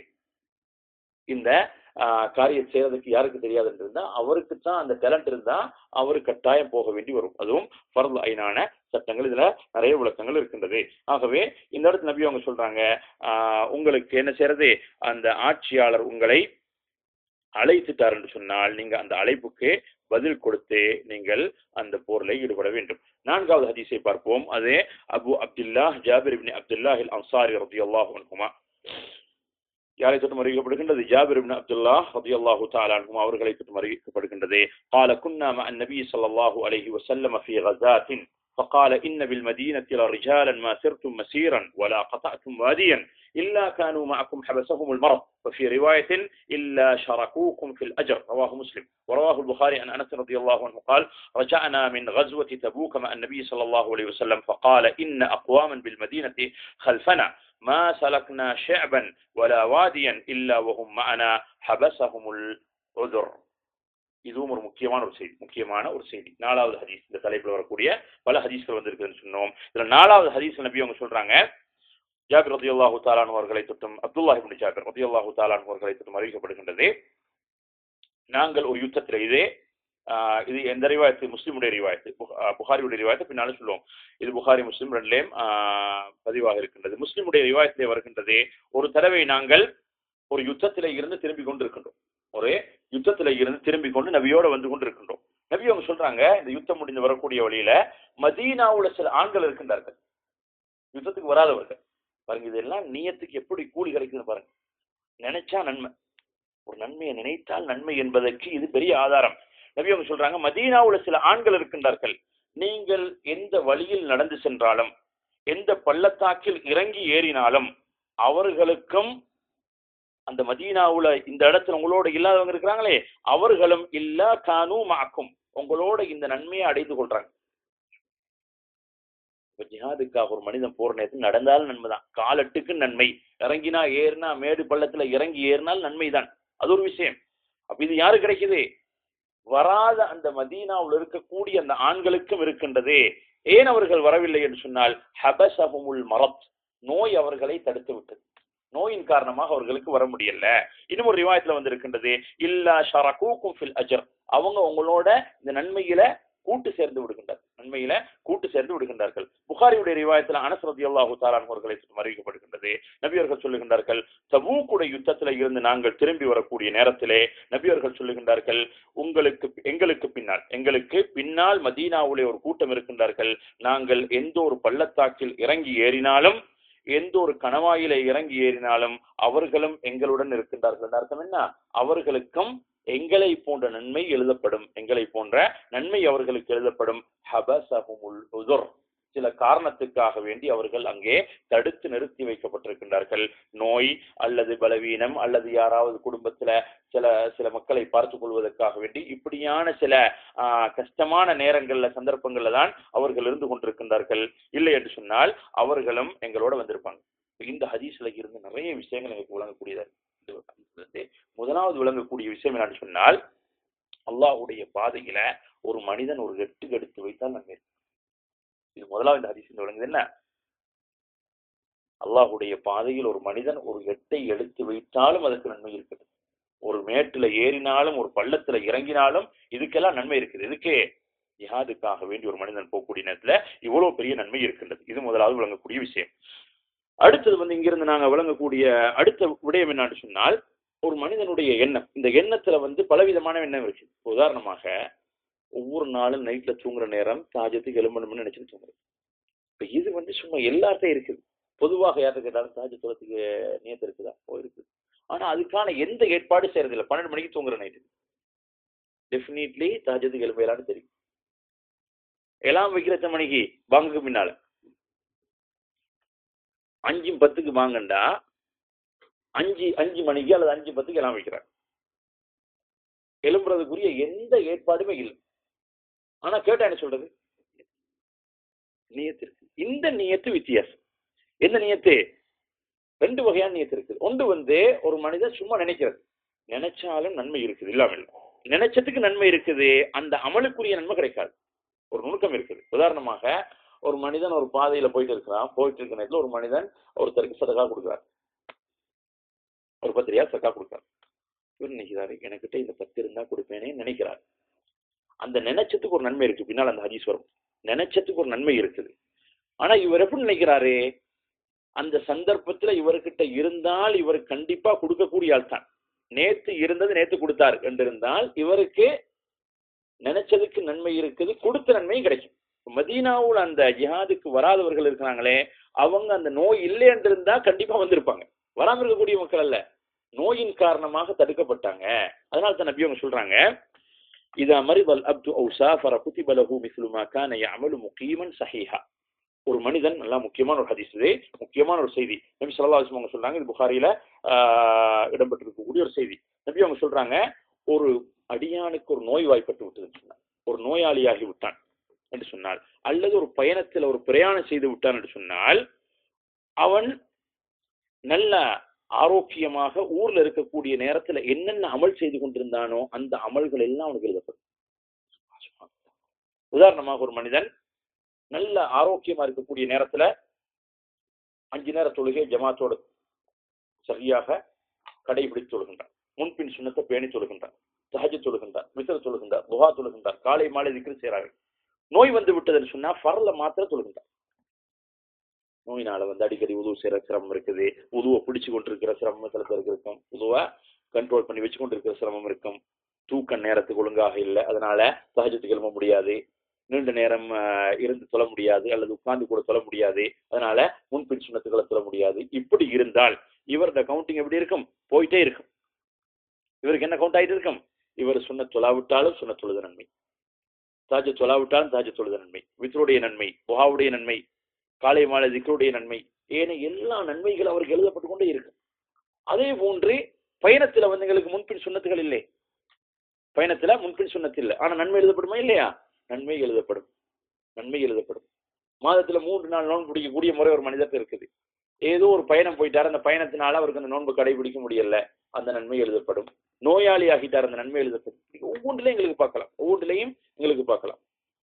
இந்த ஆஹ், காரியம் செய்யறதுக்கு யாருக்கு தெரியாதுன்னு இருந்தா அவருக்கு தான் அந்த டேலண்ட் இருந்தா அவரு கட்டாயம் போக வேண்டி வரும் அதுவும் ஃபர்ல் ஐனான சட்டங்கள் இதுல நிறைய விளக்கங்கள் இருக்கின்றது ஆகவே இந்த இடத்துல நபி அவங்க சொல்றாங்க ஆஹ், உங்களுக்கு என்ன செய்யறது அந்த ஆட்சியாளர் உங்களை அழைத்துட்டார் என்று சொன்னால் நீங்க அந்த அழைப்புக்கு பதில் கொடுத்து நீங்கள் அந்த போரில் ஈடுபட வேண்டும் நான்காவது ஹதீஸை பார்ப்போம் அது அபு அப்துல்லா ஜாபிர் இப்னி அப்துல்லாஹ் அல் அன்சாரி ரலியல்லாஹு அன்ஹுமா யாரை தொட்டும் அறிவிக்கப்படுகின்றது ஜாபிர் இப்னு அப்துல்லாஹ் ரலியல்லாஹு தஆலா அன்ஹுமா அவர்களை தொட்டும் அறிவிக்கப்படுகின்றது قال كنا مع النبي صلى الله عليه وسلم في غزاة فقال إن بالمدينة لرجالا ما سرتم مسيرا ولا قطعتم واديا إلا كانوا معكم حبسهم المرض وفي رواية إلا شركوكم في الأجر رواه مسلم ورواه البخاري عن أنس رضي الله عنه قال رجعنا من غزوة تبوك مع النبي صلى الله عليه وسلم فقال إن أقواما بالمدينة خلفنا ما سلكنا شعبا ولا واديا إلا وهم معنا حبسهم العذر இதுவும் ஒரு முக்கியமான ஒரு செய்தி முக்கியமான ஒரு செய்தி நாலாவது ஹதீஸ் இந்த தலைப்புல வரக்கூடிய பல ஹதீஸ்கள் வந்திருக்குதுன்னு சொன்னோம் இதுல நாலாவது ஹதீஸ் நபி அவங்க சொல்றாங்க ஜாபிர் ரதியுல்லாஹு தாலான் அவர்களை தொட்டும் அப்துல்லாஹ் இப்னு ஜாபிர் ரதியுல்லாஹு தாலான் அவர்களை தொட்டும் அறிவிக்கப்படுகின்றது நாங்கள் ஒரு யுத்தத்தில் இதே ஆஹ், இது எந்த ரிவாயத்து முஸ்லிமுடைய ரிவாயத்து புக- ஆஹ், புகாரியுடைய ரிவாயத்து பின்னாலும் சொல்லுவோம் இது புகாரி முஸ்லிம் ரெண்டுலேயும் பதிவாக இருக்கின்றது முஸ்லிமுடைய ரிவாயத்திலே வருகின்றது ஒரு தடவை நாங்கள் ஒரு யுத்தத்திலே இருந்து திரும்பி கொண்டிருக்கின்றோம் ஒரு யுத்தத்திலே இருந்து திரும்பி கொண்டு நபியோட வந்து கொண்டிருக்கின்றோம் நபி அவங்க சொல்றாங்க இந்த யுத்தம் முடிந்து வரக்கூடிய வழியில மதீனாவுல சில ஆண்கள் இருக்கின்றார்கள் யுத்தத்துக்கு வராதவர்கள் பாருங்க இதெல்லாம் நியத்துக்கு எப்படி கூலி கிடைக்குதுன்னு பாருங்க நினைச்சா நன்மை ஒரு நன்மையை நினைத்தால் நன்மை என்பதற்கு இது பெரிய ஆதாரம் நபி அவங்க சொல்றாங்க மதீனாவுல சில ஆண்கள் இருக்கின்றார்கள் நீங்கள் எந்த வழியில் நடந்து சென்றாலும் எந்த பள்ளத்தாக்கில் இறங்கி ஏறினாலும் அவர்களுக்கும் அந்த மதீனாவுல இந்த இடத்துல உங்களோட இல்லாதவங்க இருக்கிறாங்களே அவர்களும் இல்லா கானு மாக்கும் உங்களோட இந்த நன்மையை அடைந்து கொள்றாங்க இப்ப ஜிஹாதுக்காக ஒரு மனிதன் போற நேரத்தில் நடந்தாலும் நன்மைதான் காலட்டுக்கு நன்மை இறங்கினா ஏறினா மேடு பள்ளத்துல இறங்கி ஏறினால் நன்மைதான் அது ஒரு விஷயம் அப்ப இது யாரு கிடைக்குது வராத அந்த மதீனாவில் இருக்கக்கூடிய அந்த ஆண்களுக்கும் இருக்கின்றதே ஏன் அவர்கள் வரவில்லை என்று சொன்னால் ஹபசஹுமுல் மரத் நோய் அவர்களை தடுத்து விட்டது நோயின் காரணமாக அவர்களுக்கு வர முடியல இன்னும் ஒரு ரிவாயத்துல வந்து இருக்கின்றது இல்லா ஷரகூக்கும் ஃபில் அஜர் அவங்க உங்களோட இந்த நன்மையில கூட்டு சேர்ந்து விடுகின்றார் நன்மையில கூட்டு சேர்ந்து விடுகின்றார்கள் புகாரியுடைய ரிவாயத்துல அனஸ் ரலியல்லாஹு தஆலா அவர்களை அறிவிக்கப்படுகின்றது நபியர்கள் சொல்லுகின்றார்கள் தபூக்குடைய யுத்தத்துல இருந்து நாங்கள் திரும்பி வரக்கூடிய நேரத்திலே நபியர்கள் சொல்லுகின்றார்கள் உங்களுக்கு எங்களுக்கு பின்னால் எங்களுக்கு பின்னால் மதீனாவுலே ஒரு கூட்டம் இருக்கின்றார்கள் நாங்கள் எந்த ஒரு பள்ளத்தாக்கில் இறங்கி ஏறினாலும் எந்த ஒரு கணவாயில இறங்கி ஏறினாலும் அவர்களும் எங்களுடன் இருக்கின்றார்கள் அர்த்தம் என்ன அவர்களுக்கும் எங்களை போன்ற நன்மை எழுதப்படும் எங்களை போன்ற நன்மை அவர்களுக்கு எழுதப்படும் ஹபசஹுமுல் உதுர் சில காரணத்துக்காக வேண்டி அவர்கள் அங்கே தடுத்து நிறுத்தி வைக்கப்பட்டிருக்கின்றார்கள் நோய் அல்லது பலவீனம் அல்லது யாராவது குடும்பத்துல சில சில மக்களை பார்த்துக் கொள்வதற்காக வேண்டி இப்படியான சில ஆஹ், கஷ்டமான நேரங்கள்ல சந்தர்ப்பங்கள்ல தான் அவர்கள் இருந்து கொண்டிருக்கின்றார்கள் இல்லை என்று சொன்னால் அவர்களும் எங்களோட வந்திருப்பாங்க இந்த ஹதீஸ்ல இருந்து நிறைய விஷயங்கள் எனக்கு விளங்கக்கூடியதா இருக்கு இந்த ஹதீஸ்ல இருந்து முதலாவது விளங்கக்கூடிய விஷயம் என்னன்னு சொன்னால் அல்லாஹ்வுடைய பாதையில ஒரு மனிதன் ஒரு எட்டு எடுத்து வைத்தால் நன்மை இருக்கு. இது முதலாவது இந்த ஹதீஸ் விளங்குது என்ன அல்லாஹ்வுடைய பாதையில் ஒரு மனிதன் ஒரு எட்டை எடுத்து வைத்தாலும் அதற்கு நன்மை இருக்குது ஒரு மேட்டுல ஏறினாலும் ஒரு பள்ளத்துல இறங்கினாலும் இதுக்கெல்லாம் நன்மை இருக்குது இதுக்கு ஜிஹாதுக்காக வேண்டி ஒரு மனிதன் போகக்கூடிய நேரத்துல இவ்வளவு பெரிய நன்மை இருக்கின்றது இது முதலாவது விளங்கக்கூடிய விஷயம் அடுத்தது வந்து இங்கிருந்து நாங்க விளங்கக்கூடிய அடுத்த விடயம் என்னன்னு சொன்னால் ஒரு மனிதனுடைய எண்ணம் இந்த எண்ணத்துல வந்து பலவிதமான எண்ணம் இருக்கு இப்ப உதாரணமாக ஒவ்வொரு நாளும் நைட்ல தூங்குற நேரம் தாஜத்துக்கு எலும்பணும்னு நினைச்சிட்டு தூங்குறது இப்ப இது வந்து சும்மா எல்லார்ட்டையும் இருக்குது பொதுவாக யார்கிட்ட கேட்டாலும் தாஜத்துவத்துக்கு நியத்து இருக்குதா ஓ இருக்குது ஆனா அதுக்கான எந்த ஏற்பாடு செய்யறது இல்லை பன்னெண்டு மணிக்கு தூங்குற நைட்டு டெஃபினெட்லி தாஜத்துக்கு எழுப்பலான்னு தெரியும் எல்லாம் வைக்கிற எத்தனை மணிக்கு பாங்குக்கு பின்னால அஞ்சு பத்துக்கு வாங்கண்டா அஞ்சு அஞ்சு மணிக்கு அல்லது அஞ்சு பத்துக்கு எல்லாம் வைக்கிறாங்க எழும்புறதுக்குரிய எந்த ஏற்பாடுமே இல்லை ஆனா கேட்டா என்ன சொல்றது நியத்து இருக்கு இந்த நியத்து வித்தியாசம் எந்த நியத்து ரெண்டு வகையான நியத்து இருக்குது ஒன்று வந்து ஒரு மனிதன் சும்மா நினைக்கிறது நினைச்சாலும் நன்மை இருக்குது இல்லாம இல்லை நினைச்சதுக்கு நன்மை இருக்குது அந்த அமலுக்குரிய நன்மை கிடைக்காது ஒரு நுணுக்கம் இருக்குது உதாரணமாக ஒரு மனிதன் ஒரு பாதையில போயிட்டு இருக்கிறான் போயிட்டு இருக்க நேரத்துல ஒரு மனிதன் ஒருத்தருக்கு சதகா கொடுக்குறார் ஒரு பத்து ரியால் சதகா கொடுக்குறார் இவர் நினைக்கிறாரு எனக்கிட்ட இந்த பத்து இருந்தா கொடுப்பேனே நினைக்கிறார் அந்த நினைச்சதுக்கு ஒரு நன்மை இருக்கு பின்னால் அந்த ஹதீஸ் வரும் நினைச்சதுக்கு ஒரு நன்மை இருக்குது ஆனா இவர் எப்படி நினைக்கிறாரு அந்த சந்தர்ப்பத்துல இவர்கிட்ட இருந்தால் இவர் கண்டிப்பா கொடுக்கக்கூடிய ஆள் தான் நேத்து இருந்தது நேத்து கொடுத்தார் என்றிருந்தால் இவருக்கு நினைச்சதுக்கு நன்மை இருக்குது கொடுத்த நன்மையும் கிடைக்கும் மதீனாவுல அந்த ஜிஹாதுக்கு வராதவர்கள் இருக்கிறாங்களே அவங்க அந்த நோய் இல்லை என்று இருந்தா கண்டிப்பா வந்திருப்பாங்க வராம இருக்கக்கூடிய மக்கள் அல்ல நோயின் காரணமாக தடுக்கப்பட்டாங்க அதனால தான் நபி அவங்க சொல்றாங்க இதா மரிதல் அப்து அவு சாஃபர குத்திப லஹு மிஸ்லு மா கான யஅமலு முகீமன் ஸஹீஹா ஒரு மனிதன் நல்லா முக்கியமான ஒரு ஹதீஸ் இது முக்கியமான ஒரு செய்தி நபி ஸல்லல்லாஹு அலைஹி அவங்க சொல்றாங்க இது புகாரில ஆஹ், இடம்பெற்றிருக்கக்கூடிய ஒரு செய்தி நபி அவங்க சொல்றாங்க ஒரு அடியானுக்கு ஒரு நோய் வாய்ப்பட்டு விட்டதுன்னு சொன்னார் ஒரு நோயாளியாகி விட்டான் என்று சொன்னால் அல்லது ஒரு பயணத்தில் ஒரு பிரயாணம் செய்து விட்டான் என்று சொன்னால் அவன் நல்ல ஆரோக்கியமாக ஊர்ல இருக்கக்கூடிய நேரத்துல என்னென்ன அமல் செய்து கொண்டிருந்தானோ அந்த அமல்கள் எல்லாம் அவனுக்கு எழுதப்படும் உதாரணமாக ஒரு மனிதன் நல்ல ஆரோக்கியமா இருக்கக்கூடிய நேரத்துல அஞ்சு நேர தொழுகை ஜமாத்தோடு சரியாக கடைபிடித்து தொழுகின்றான் முன்பின் சுண்ணத்தை பேணி தொழுகின்றான் சஹஜ தொழுகின்றார் விசிற தொழுகின்றார் புகா தொழுகின்றார் காலை மாலை திக்ரு செய்கிறார்கள் நோய் வந்து விட்டதுன்னு சொன்னா ஃபர்ல மாத்திர தொழுகின்றார் நோயினால வந்து அடிக்கடி உதவு செய்யற சிரமம் இருக்குது உதுவை பிடிச்சு கொண்டிருக்கிற சிரமம் சில பேருக்கு இருக்கும் உதுவை கண்ட்ரோல் பண்ணி வச்சு கொண்டிருக்கிற சிரமம் இருக்கும் தூக்க நேரத்துக்கு ஒழுங்காக இல்லை அதனால சகஜத்துக்கு எழும்ப முடியாது நீண்ட நேரம் ஆஹ், இருந்து தொழ முடியாது அல்லது உட்கார்ந்து கூட தொழ முடியாது அதனால முன்பின் சுண்ணத்துக்களை தொழ முடியாது இப்படி இருந்தால் இவரோட கவுண்டிங் எப்படி இருக்கும் போயிட்டே இருக்கும் இவருக்கு என்ன கவுண்ட் ஆயிட்டு இருக்கும் இவர் சொன்ன தொழாவிட்டாலும் சொன்ன தொழுத நன்மை தாஜ தொழாவிட்டாலும் தாஜ தொழுத நன்மை வித்ருடைய நன்மை புகாவுடைய நன்மை காலை மாலை திக்ருடைய நன்மை ஏன எல்லா நன்மைகள் அவருக்கு எழுதப்பட்டு கொண்டே இருக்கும் அதே போன்று பயணத்துல வந்து எங்களுக்கு முன்பின் சுண்ணத்துகள் இல்லை பயணத்துல முன்பின் சுண்ணத்து இல்லை ஆனா நன்மை எழுதப்படுமா இல்லையா நன்மை எழுதப்படும் நன்மை எழுதப்படும் மாதத்துல மூன்று நாள் நோன்பு பிடிக்கக்கூடிய முறை ஒரு மனிதருக்கு இருக்குது ஏதோ ஒரு பயணம் போயிட்டார் அந்த பயணத்தினால அவருக்கு அந்த நோன்பு கடைபிடிக்க முடியல அந்த நன்மை எழுதப்படும் நோயாளி ஆகிட்டார் அந்த நன்மை எழுதப்படும் ஒவ்வொன்றிலையும் எங்களுக்கு பார்க்கலாம் ஒவ்வொன்றிலையும் எங்களுக்கு பார்க்கலாம்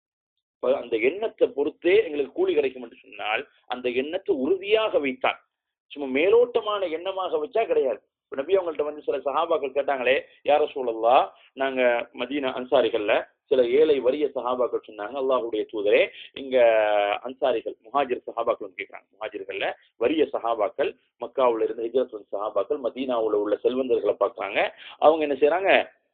இப்ப அந்த எண்ணத்தை பொறுத்தே எங்களுக்கு கூலி கிடைக்கும் என்று சொன்னால் அந்த எண்ணத்தை உறுதியாக வைத்தால் சும்மா மேலோட்டமான எண்ணமாக வச்சா கிடையாது இப்ப நபி அவங்கள்ட்ட வந்து சில சஹாபாக்கள் கேட்டாங்களே யார சூழல்லா நாங்க மதீனா அன்சாரிகள்ல சில ஏழை வறிய சஹாபாக்கள் சொன்னாங்க அல்லாஹுடைய தூதரே இங்க அன்சாரிகள் முஹாஜிர் சஹாபாக்கள் கேட்கிறாங்க முஹாஜிர்கள்ல வறிய சஹாபாக்கள் மக்காவுல இருந்து ஹிஜரத் வந்த சஹாபாக்கள் மதீனாவுல உள்ள செல்வந்தர்களை பார்க்கறாங்க அவங்க என்ன செய்றாங்க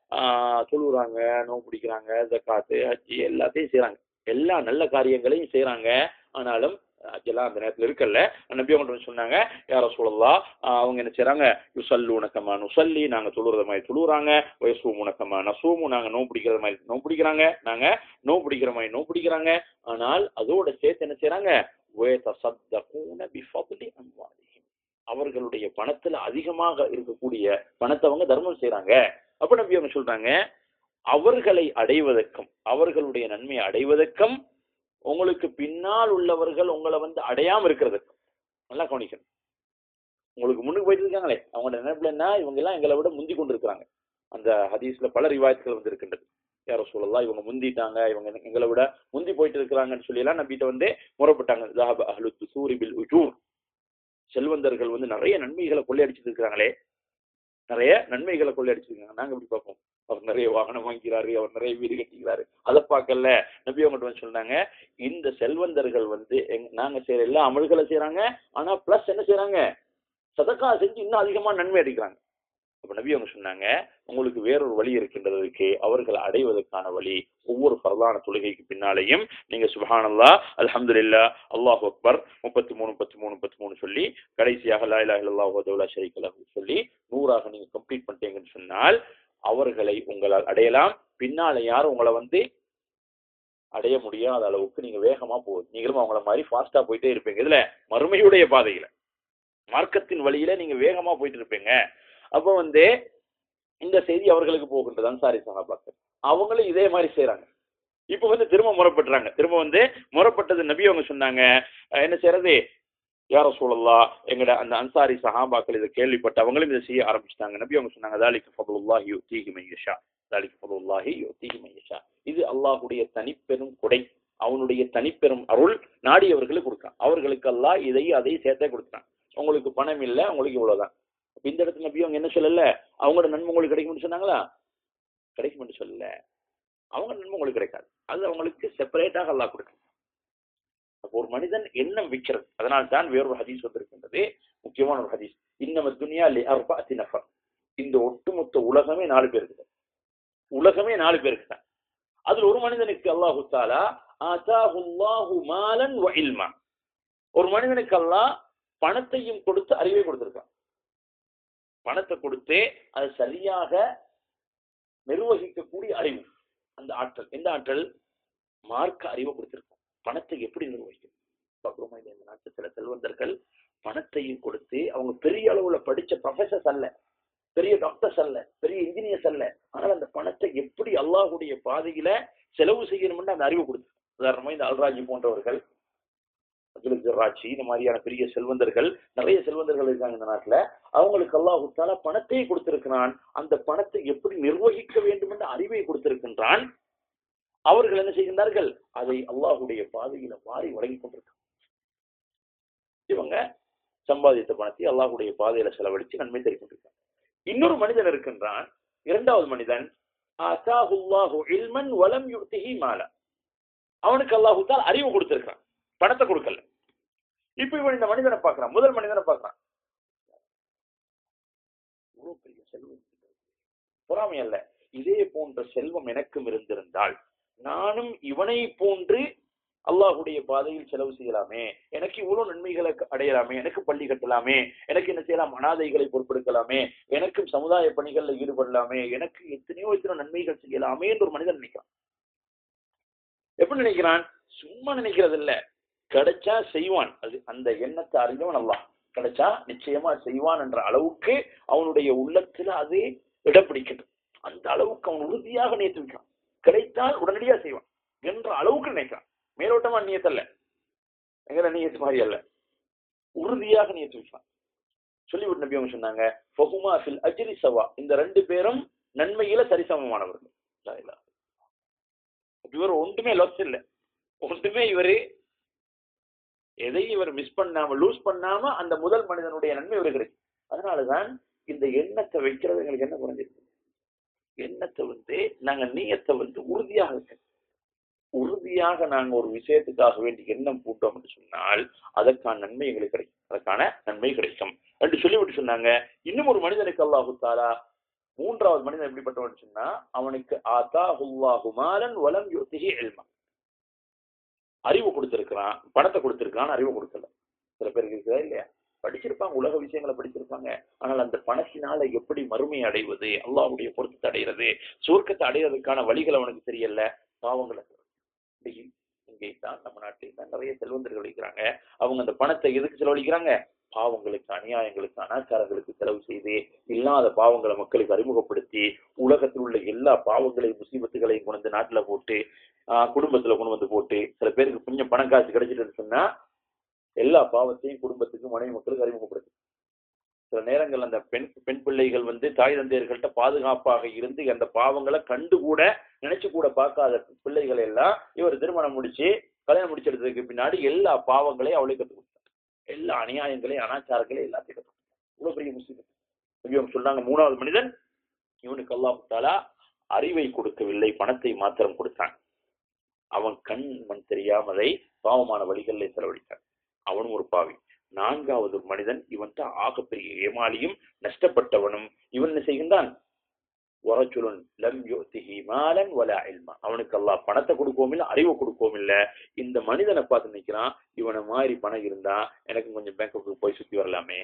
ஆஹ் தொழுகிறாங்க நோன்பு பிடிக்கிறாங்க ஜக்காத்து ஹஜ்ஜி எல்லாத்தையும் செய்றாங்க எல்லா நல்ல காரியங்களையும் செய்றாங்க ஆனாலும் ஹஜ்ஜெல்லாம் அந்த நேரத்துல இருக்கல்ல நபி அவங்க வந்து சொன்னாங்க யார சொல்லலாம் அவங்க என்ன செய்றாங்க யுசல்லு உனக்கமா நுசல்லி நாங்க தொழுறது மாதிரி தொழுறாங்க வயசு உனக்கமா நசூமு நாங்க நோம்பு பிடிக்கிற மாதிரி நோம்பு பிடிக்கிறாங்க நாங்க நோம்பு பிடிக்கிற மாதிரி நோம்பு பிடிக்கிறாங்க ஆனால் அதோட சேர்த்து என்ன செய்றாங்க وَيَتَصَدَّقُونَ بِفَضْلِ أَمْوَالِهِمْ. அவர்களுடைய பணத்துல அதிகமாக இருக்கக்கூடிய பணத்தை அவங்க தர்மம் செய்றாங்க அப்ப நபி அவங்க சொல்றாங்க அவர்களை அடைவதற்கும் அவர்களுடைய நன்மையை அடைவதற்கும் உங்களுக்கு பின்னால் உள்ளவர்கள் உங்களை வந்து அடையாம இருக்கிறதுக்கும் நல்லா கவனிக்கணும் உங்களுக்கு முன்னுக்கு போயிட்டு இருக்காங்களே அவங்க நினைப்புல என்ன இவங்க எல்லாம் எங்களை விட முந்தி கொண்டு இருக்கிறாங்க அந்த ஹதீஸ்ல பல ரிவாயத்துகள் வந்து இருக்கின்றது யாரோ சொல்லலாம் இவங்க முந்திட்டாங்க இவங்க எங்களை விட முந்தி போயிட்டு இருக்கிறாங்கன்னு சொல்லி எல்லாம் நம்பிட்ட வந்து முறப்பட்டாங்க ذهب أهل الدثور بالأجور. செல்வந்தர்கள் வந்து நிறைய நன்மைகளை கொள்ளையடிச்சிட்டு இருக்கிறாங்களே நிறைய நன்மைகளை கொள்ளையடிச்சிருக்காங்க நாங்க எப்படி பார்ப்போம் அவர் நிறைய வாகனம் வாங்கிறாரு அவர் நிறைய வீடு கட்டிக்கிறாரு அதை பார்க்கல நபி அவங்கள்ட்ட வந்து சொன்னாங்க இந்த செல்வந்தர்கள் வந்து எங்க நாங்க செய்யற எல்லா அமல்களை செய்றாங்க ஆனா பிளஸ் என்ன செய்றாங்க சதக்கா செஞ்சு இன்னும் அதிகமா நன்மை அடிக்கிறாங்க அப்ப நபி அவங்க சொன்னாங்க உங்களுக்கு வேறொரு வழி இருக்கின்றதற்கு அவர்கள் அடைவதற்கான வழி ஒவ்வொரு பரதான தொழுகைக்கு பின்னாலேயும் நீங்க சுபஹானல்லா அல்ஹம்துலில்லா அல்லாஹ் அக்பர் முப்பத்தி மூணு முப்பத்தி மூணு முப்பத்தி மூணு சொல்லி கடைசியாக லா இலாஹ இல்லல்லாஹு வஹ்தஹு லா ஷரீக லஹு சொல்லி நூறாக நீங்க கம்ப்ளீட் பண்ணிட்டீங்கன்னு சொன்னால் அவர்களை உங்களால் அடையலாம் பின்னால யாரும் உங்களை வந்து அடைய முடியாத அளவுக்கு நீங்க வேகமா போகுது நீங்களும் அவங்கள மாதிரி ஃபாஸ்டா போயிட்டே இருப்பீங்க இதுல மறுமையுடைய பாதையில மார்க்கத்தின் வழியில நீங்க வேகமா போயிட்டு இருப்பீங்க அப்போ வந்து இந்த செய்தி அவர்களுக்கு போகின்றது அன்சாரி சஹாபாக்கள் அவங்களும் இதே மாதிரி செய்றாங்க இப்போ வந்து திரும்ப முறப்பட்டுறாங்க திரும்ப வந்து முறப்பட்டது நபி அவங்க சொன்னாங்க அஹ் என்ன செய்யறது யார சூழல்லா எங்கட அந்த அன்சாரி சஹாபாக்கள் இதை கேள்விப்பட்டு அவங்களும் இதை செய்ய ஆரம்பிச்சிட்டாங்க நபி அவங்க சொன்னாங்க தாலிக்கு ஃபதுல்லாஹி யுத்தீஹி மையஷா தாலிக்கு ஃபதுல்லாஹி யுத்தீஹி மையஷா இது அல்லாஹ்வுடைய தனிப்பெரும் கொடை அவனுடைய தனிப்பெரும் அருள் நாடியவர்களுக்கு கொடுக்கான் அவர்களுக்கு அல்லாஹ் இதை அதை சேர்த்தே கொடுத்தான் உங்களுக்கு பணம் இல்லை உங்களுக்கு இவ்வளவுதான் அப்ப இந்த இடத்துல நபி அவங்க என்ன சொல்லல அவங்களோட நன்மை உங்களுக்கு கிடைக்கும்னு சொன்னாங்களா கிடைக்கும்னு சொல்லல அவங்க நன்மை உங்களுக்கு கிடைக்காது அது அவங்களுக்கு செப்பரேட்டாக அல்லாஹ் கொடுக்கும் அப்போ ஒரு மனிதன் எண்ணம் வைக்கிறது அதனால் தான் வேறொரு ஹதீஸ் வந்திருக்கின்றது முக்கியமான ஒரு ஹதீஸ் இன்னம துனியா லி அர்பாத்தி நஃபர் இந்த ஒட்டுமொத்த உலகமே நாலு பேருக்கு தான் உலகமே நாலு பேருக்கு தான் அதுல ஒரு மனிதனுக்கு அல்லாஹு தாலா ஆதாஹுல்லாஹு மாலன் வ இல்மா ஒரு மனிதனுக்கு அல்லாஹ் பணத்தையும் கொடுத்து அறிவை கொடுத்திருக்கான் பணத்தை கொடுத்து அது சரியாக நிர்வகிக்கக்கூடிய அறிவு அந்த ஆற்றல் எந்த ஆற்றல் மார்க்க அறிவை கொடுத்திருக்கோம் பணத்தை எப்படி நிர்வகிக்கும் பார்க்குறோமா இல்லையா இந்த நாட்டு சில செல்வந்தர்கள் பணத்தையும் கொடுத்து அவங்க பெரிய அளவுல படிச்ச ப்ரொஃபசர்ஸ் அல்ல பெரிய டாக்டர்ஸ் அல்ல பெரிய இன்ஜினியர்ஸ் அல்ல ஆனால் அந்த பணத்தை எப்படி அல்லாஹ்வுடைய பாதையில செலவு செய்யணும்னு அந்த அறிவு கொடுத்து உதாரணமா இந்த அல்ராஜி போன்றவர்கள் அப்துல் ஜராட்சி இந்த மாதிரியான பெரிய செல்வந்தர்கள் நிறைய செல்வந்தர்கள் இருக்காங்க இந்த நாட்டுல அவங்களுக்கு அல்லாஹு தாலா பணத்தை கொடுத்திருக்கிறான் அந்த பணத்தை எப்படி நிர்வகிக்க வேண்டும் என்ற அறிவை கொடுத்திருக்கின்றான் அவர்கள் என்ன செய்கின்றார்கள் அதை அல்லாஹுடைய பாதையில வாரி வழங்கி கொண்டிருக்காங்க இவங்க சம்பாதித்த பணத்தை அல்லாஹுடைய பாதையில செலவழிச்சு நன்மை தேடி கொண்டிருக்காங்க இன்னொரு மனிதன் இருக்கின்றான் இரண்டாவது மனிதன் அசாஹுல்லாஹு இல்மன் வலம் யுக்திஹி மாலா அவனுக்கு அல்லாஹு தால் அறிவு கொடுத்திருக்கான் பணத்தை கொடுக்கல இப்ப இவன் இந்த மனிதனை பார்க்கறான் முதல் மனிதனை பார்க்கறான் இவ்வளவு பெரிய செல்வம் பொறாமை அல்ல இதே போன்ற செல்வம் எனக்கும் இருந்திருந்தால் நானும் இவனை போன்று அல்லாஹுடைய பாதையில் செலவு செய்யலாமே எனக்கு இவ்வளவு நன்மைகளை அடையலாமே எனக்கு பள்ளி கட்டலாமே எனக்கு என்ன செய்யலாம் அனாதைகளை பொறுப்பெடுக்கலாமே எனக்கும் சமுதாய பணிகளில் ஈடுபடலாமே எனக்கு எத்தனையோ எத்தனையோ நன்மைகள் செய்யலாமே என்று ஒரு மனிதன் நினைக்கிறான் எப்படி நினைக்கிறான் சும்மா நினைக்கிறது இல்ல கிடைச்சா செய்வான் அது அந்த எண்ணத்தை அறிந்தவன் அல்லாஹ் கிடைச்சா நிச்சயமா செய்வான் என்ற அளவுக்கு அவனுடைய உள்ளத்துல அது இடம் பிடிக்கட்டும் அந்த அளவுக்கு அவன் உறுதியாக நியத்து வைக்கிறான் கிடைத்தால் உடனடியாக செய்வான் என்ற அளவுக்கு நினைக்கிறான் மேலோட்டமா நியத்தல்ல எங்கிற நியத்து மாதிரி அல்ல உறுதியாக நியத்து வைக்கிறான் சொல்லிவிட்டு நபி அவங்க சொன்னாங்க ஃபஹுமா ஃபில் அஜ்ரி சவா இந்த ரெண்டு பேரும் நன்மையில சரிசமமானவர்கள் லா இலாஹ இல்லல்லாஹ். இவர் ஒன்றுமே லாஸ் இல்லை ஒன்றுமே இவரு எதை இவர் மிஸ் பண்ணாம லூஸ் பண்ணாம அந்த முதல் மனிதனுடைய நன்மை இவருக்கு கிடைக்கும் அதனாலதான் இந்த எண்ணத்தை வைக்கிறது எங்களுக்கு என்ன குறைஞ்சிருக்கு எண்ணத்தை வந்து நாங்க நீயத்தை வந்து உறுதியாக வைக்கணும் உறுதியாக நாங்க ஒரு விஷயத்துக்காக வேண்டி எண்ணம் பூட்டோம் என்று சொன்னால் அதற்கான நன்மை எங்களுக்கு கிடைக்கும் அதற்கான நன்மை கிடைக்கும் என்று சொல்லிவிட்டு சொன்னாங்க இன்னும் ஒரு மனிதனுக்கு அல்லாஹு தாலா மூன்றாவது மனிதன் எப்படிப்பட்டவன் சொன்னா அவனுக்கு ஆதா ஹுல்லாஹு மாலன் வலம் யோத்திகி எல்மா அறிவு கொடுத்திருக்கிறான் பணத்தை கொடுத்திருக்கான் அறிவு கொடுக்கல சில பேருக்கு இருக்குதா இல்லையா படிச்சிருப்பாங்க உலக விஷயங்களை படிச்சிருப்பாங்க ஆனால் அந்த பணத்தினால எப்படி மறுமை அடைவது அல்லாஹ்வுடைய பொருத்தத்தை அடைகிறது சுவர்க்கத்தை அடைகிறதுக்கான வழிகள் அவனுக்கு தெரியல பாவங்களை இங்கேயும் இங்கே தான் நம்ம நாட்டில் தான் நிறைய செல்வந்தர்கள் இருக்கிறாங்க அவங்க அந்த பணத்தை எதுக்கு செலவழிக்கிறாங்க பாவங்களுக்கு அநியாயங்களுக்கு அனாச்சாரங்களுக்கு செலவு செய்து இல்லாத பாவங்களை மக்களுக்கு அறிமுகப்படுத்தி உலகத்தில் உள்ள எல்லா பாவங்களையும் முசீபத்துகளையும் கொண்டு வந்து நாட்டுல போட்டு ஆஹ் குடும்பத்துல கொண்டு வந்து போட்டு சில பேருக்கு கொஞ்சம் பணம் காசு கிடைச்சிட்டுன்னு சொன்னா எல்லா பாவத்தையும் குடும்பத்துக்கு மனைவி மக்களுக்கு அறிமுகப்படுத்து சில நேரங்கள் அந்த பெண் பெண் பிள்ளைகள் வந்து தாய் தந்தையர்கள்ட்ட பாதுகாப்பாக இருந்து அந்த பாவங்களை கண்டு கூட நினைச்சு கூட பார்க்காத பிள்ளைகள் எல்லாம் இவர் திருமணம் முடிச்சு கல்யாணம் முடிச்செடுத்ததுக்கு பின்னாடி எல்லா பாவங்களையும் அவளை கற்றுக் கொடுத்தார் எல்லா அநியாயங்களையும் அனாச்சாரங்களையும் எல்லாத்தையும் கற்றுக் கொடுத்தார் இவ்வளவு பெரிய முஸ்லிம் இவங்க சொன்னாங்க மூணாவது மனிதன் இவனுக்கு அல்லாஹ் தாலா அறிவை கொடுக்கவில்லை பணத்தை மாத்திரம் கொடுத்தான் அவன் கண் மண் தெரியாமலை பாவமான வழிகளில் செலவழித்தான் அவனும் ஒரு பாவி நான்காவது ஒரு மனிதன் இவன் தான் ஆகப்பெரிய ஏமாளியும் நஷ்டப்பட்டவனும் இவன் என்ன செய்கின்றான் வரச்சுலன் லம் யோத்திஹி மாலன் வலா இல்மா அவனுக்கு அல்லாஹ் பணத்தை கொடுக்கவும் இல்லை அறிவை கொடுக்கவும் இல்லை இந்த மனிதனை பார்த்து நிற்கிறான் இவனை மாதிரி பணம் இருந்தா எனக்கு கொஞ்சம் பேங்காக்கு போய் சுத்தி வரலாமே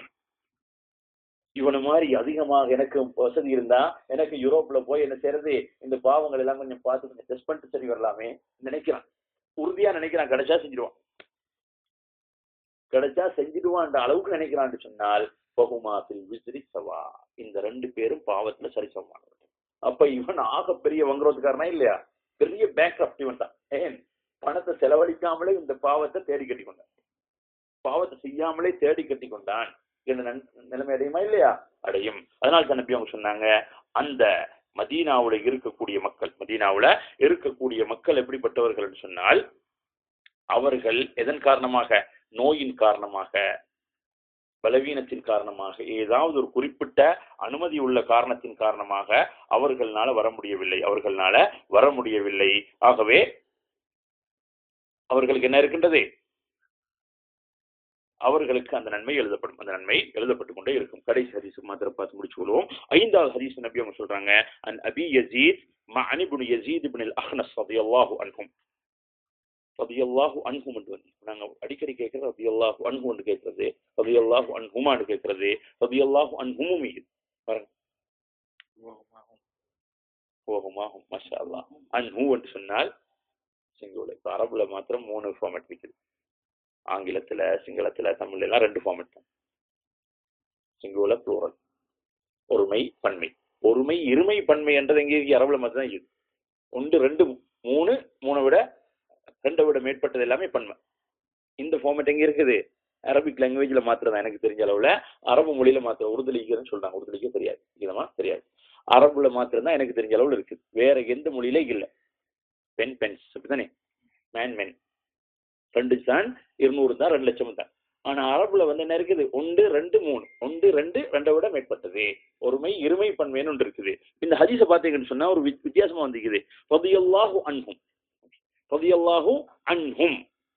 இவனை மாதிரி அதிகமாக எனக்கு வசதி இருந்தா எனக்கு யூரோப்ல போய் என்ன செய்யறது இந்த பாவங்கள் எல்லாம் கொஞ்சம் பார்த்து கொஞ்சம் டெஸ்ட் பண்ணிட்டு சரி வரலாமே நினைக்கிறான் உறுதியா நினைக்கிறான் கிடைச்சா செஞ்சிடுவான் கிடைச்சா செஞ்சிடுவான்ற அளவுக்கு நினைக்கிறான்னு சொன்னால் பகுமாசில் விசிறி சவா இந்த ரெண்டு பேரும் பாவத்துல சரிசமமானவர்கள் அப்ப இவன் ஆக பெரிய வங்குறதுக்காரனா இல்லையா பெரிய பேங்க் இவன் தான் ஏன் பணத்தை செலவழிக்காமலே இந்த பாவத்தை தேடி கட்டி கொண்டான் பாவத்தை செய்யாமலே தேடி கட்டி கொண்டான் என்ற நன்- நிலைமை அடையுமா இல்லையா அடையும் அதனால தான் நபி அவங்க சொன்னாங்க அந்த மதீனாவுல இருக்கக்கூடிய மக்கள் மதீனாவுல இருக்கக்கூடிய மக்கள் எப்படிப்பட்டவர்கள் என்று சொன்னால் அவர்கள் எதன் காரணமாக நோயின் காரணமாக பலவீனத்தின் காரணமாக ஏதாவது ஒரு குறிப்பிட்ட அனுமதி உள்ள காரணத்தின் காரணமாக அவர்களால வர முடியவில்லை அவர்களால வர முடியவில்லை ஆகவே அவர்களுக்கு என்ன இருக்கின்றது அவர்களுக்கு அந்த நன்மை எழுதப்படும் அந்த நன்மை எழுதப்பட்டு கொண்டே இருக்கும் கடைசி ஹதீஸ் மாத்திரம் பார்த்து முடிச்சு கொள்வோம் ஐந்தாவது ஹதீஸ் நபி அவங்க சொல்றாங்க அன் அபி யசீத் மஅனி இப்னு யசீத் இப்னு அல் அஹ்னஸ் ரலியல்லாஹு அன்ஹும் ரலியல்லாஹு அன்ஹும் என்று வந்து நாங்க அடிக்கடி கேட்கறது ரலியல்லாஹு அன்ஹு என்று கேட்கறது ரலியல்லாஹு அன்ஹுமான்னு கேட்கறது ரலியல்லாஹு அன்ஹுமும் இது பாருங்க ஓஹுமாஹும் மஷா அல்லாஹ் அன்ஹு என்று சொன்னால் சிங்கள இப்போ அரபுல மாத்திரம் மூணு ஃபார்மேட் இருக்குது ஆங்கிலத்துல சிங்களத்துல தமிழ்ல எல்லாம் ரெண்டு ஃபார்மேட் தான் சிங்குல ப்ளூரல் ஒருமை பன்மை ஒருமை இருமை பன்மை என்றது எங்கே இருக்கு அரபுல மாத்திரம் தான் இருக்குது ஒன்று ரெண்டு மூணு மூணை விட ரெண்டை விட மேற்பட்டது எல்லாமே பன்மை இந்த ஃபார்மேட் எங்க இருக்குது அரபிக் லாங்குவேஜ்ல மாத்திரம் தான் எனக்கு தெரிஞ்ச அளவுல அரபு மொழியில மாத்திரம் உறுதலிக்கிறதுன்னு சொல்றாங்க உறுதலிக்க தெரியாது இதமா தெரியாது அரபுல மாத்திரம் தான் எனக்கு தெரிஞ்ச அளவுல இருக்குது வேற எந்த மொழியில இல்ல பென் பென்ஸ் அப்படித்தானே மேன் மென் ரெண்டு தான் இருநூறு தான் ரெண்டு லட்சம் தான் ஆனா அரபுல வந்து என்ன இருக்குது ஒன்று ரெண்டு மூணு ஒன்று ரெண்டு ரெண்டை விட மேற்பட்டது ஒருமை இருமை பன்மைன்னு ஒன்று இருக்குது இந்த ஹதீஸை பார்த்தீங்கன்னு சொன்னா ஒரு வித்- வித்தியாசமா வந்துக்குது ரதியல்லாஹு அன்ஹும் ரதியல்லாஹு அன்ஹும்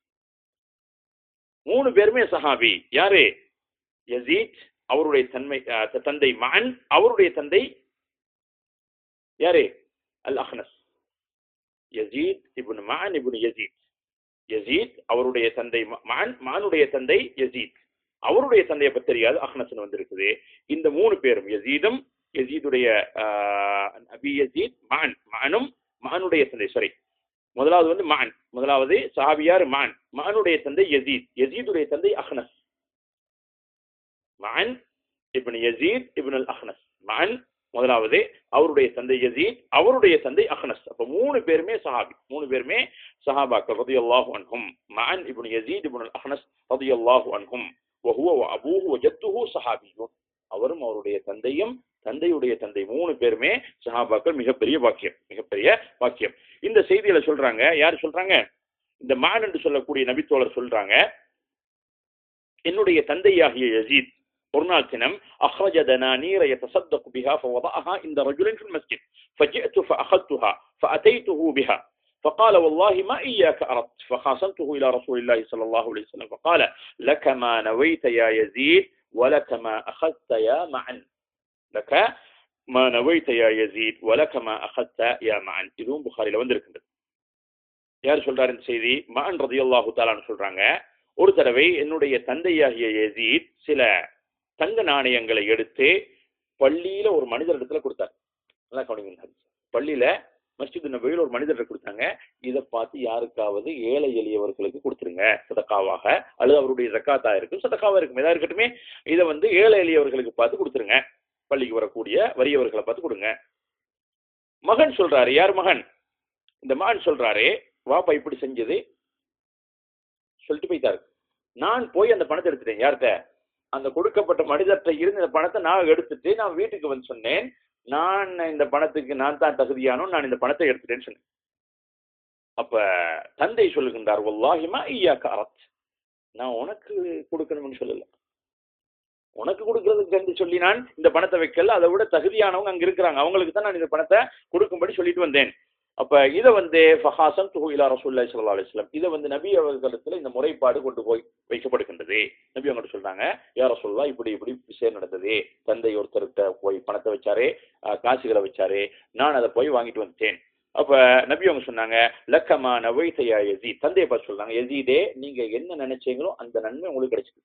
மூணு பேருமே சஹாபி யாரு யசீத் அவருடைய தன்மை அஹ், த- தந்தை மகன் அவருடைய தந்தை யாரு அல் அஹ்னஸ் யசீத் இப்னு மகன் இப்னு யசீத் யசீத் அவருடைய தந்தை ம- மகன் மகனுடைய தந்தை யசீத் அவருடைய தந்தையை பற்றி தெரியாது அஹ்னஸ்னு வந்திருக்குது இந்த மூணு பேரும் யசீதும் யசீதுடைய ஆஹ், அபி யசீத் மகன் மகனும் மகனுடைய தந்தை சாரி முதலாவது வந்து மகன் முதலாவது சாபியார் மகன் மகனுடைய தந்தை யசீத் யசீதுடைய தந்தை அஹ்னஸ் மஅன் இப்னு யசீத் இப்னு அல் அஹ்னஸ் மஅன் முதலாவது அவருடைய தந்தை யசீத் அவருடைய தந்தை அஹ்னஸ் அப்ப மூணு பேருமே சஹாபி மூணு பேருமே சஹாபாக்கள் ரலியல்லாஹு அன்ஹும் மஅன் இப்னு யசீத் இப்னு அல் அஹ்னஸ் ரலியல்லாஹு அன்ஹும் وهو وابوه وجده صحابيون அவரும் அவருடைய தந்தையும் தந்தையுடைய தந்தை மூணு பேருமே சஹாபாக்கள் மிகப்பெரிய வாக்கியம் மிகப்பெரிய வாக்கியம் இந்த செய்தியில சொல்றாங்க யார் சொல்றாங்க இந்த மான் என்று சொல்லக்கூடிய நபித்தோழர் சொல்றாங்க என்னுடைய தந்தையாகிய யசீத் ஒரு நாள் தினம் أخرج دنانير يتصدق بها فوضعها عند رجل في المسجد فجئت فأخذتها فأتيته بها فقال والله ما إياك أردت فخاصمته إلى رسول الله صلى الله عليه وسلم فقال لك ما نويت يا يزيد ولك ما أخذت يا معن لك ما نويت يا يزيد ولك ما أخذت يا معن இதுவும் புகாரில வந்திருக்கின்றது யார் சொல்றாரு இந்த செய்தி மகன் ரதியல்லாஹு தாலான்னு சொல்றாங்க ஒரு தடவை என்னுடைய தந்தையாகிய யசீத் சில தங்க நாணயங்களை எடுத்து பள்ளியில ஒரு மனிதர் இடத்துல கொடுத்தார் நல்லா கவனிங்க பள்ளியில மஸ்ஜித் நபியில் ஒரு மனிதர் கொடுத்தாங்க இதை பார்த்து யாருக்காவது ஏழை எளியவர்களுக்கு கொடுத்துருங்க சதக்காவாக அல்லது அவருடைய ஜக்காத்தா இருக்கும் சதக்காவா இருக்கும் எதா இருக்கட்டுமே இதை வந்து ஏழை எளியவர்களுக்கு பார்த்து கொடுத்துருங்க பள்ளிக்கு வரக்கூடிய வறியவர்களை பார்த்து கொடுங்க மகன் சொல்றாரு யார் மகன் இந்த மகன் சொல்றாரு வாப்பா இப்படி செஞ்சது சொல்லிட்டு போயிட்டாரு நான் போய் அந்த பணத்தை எடுத்துட்டேன் யார்கிட்ட அந்த கொடுக்கப்பட்ட மனிதர்கிட்ட இருந்து இந்த பணத்தை நான் எடுத்துட்டு நான் வீட்டுக்கு வந்து சொன்னேன் நான் இந்த பணத்துக்கு நான் தான் தகுதியானோ நான் இந்த பணத்தை எடுத்துட்டேன்னு சொன்னேன் அப்ப தந்தை சொல்லுகின்றார் வல்லாஹிமா ஐயா காரத் நான் உனக்கு கொடுக்கணும்னு சொல்லல உனக்கு கொடுக்கறதுக்கு என்று சொல்லி நான் இந்த பணத்தை வைக்கல அதை விட தகுதியானவங்க அங்க இருக்கிறாங்க அவங்களுக்கு தான் நான் இந்த பணத்தை கொடுக்கும்படி சொல்லிட்டு வந்தேன் அப்ப இதை வந்து ஃபஹாசன் துஹிலா ரசூல்லா சல்லா அலிஸ்லாம் இதை வந்து நபி அவர்களிடத்துல இந்த முறைப்பாடு கொண்டு போய் வைக்கப்படுகின்றது நபி அவங்கள்ட்ட சொல்றாங்க யார சொல்லலாம் இப்படி இப்படி விஷயம் நடந்தது தந்தை ஒருத்தர்கிட்ட போய் பணத்தை வச்சாரு அஹ், காசுகளை வச்சாரு நான் அதை போய் வாங்கிட்டு வந்துட்டேன் அப்ப நபி அவங்க சொன்னாங்க லக்கமா நவைத்தையா எசி தந்தையை பார்த்து சொல்றாங்க எசீதே நீங்க என்ன நினைச்சீங்களோ அந்த நன்மை உங்களுக்கு கிடைச்சது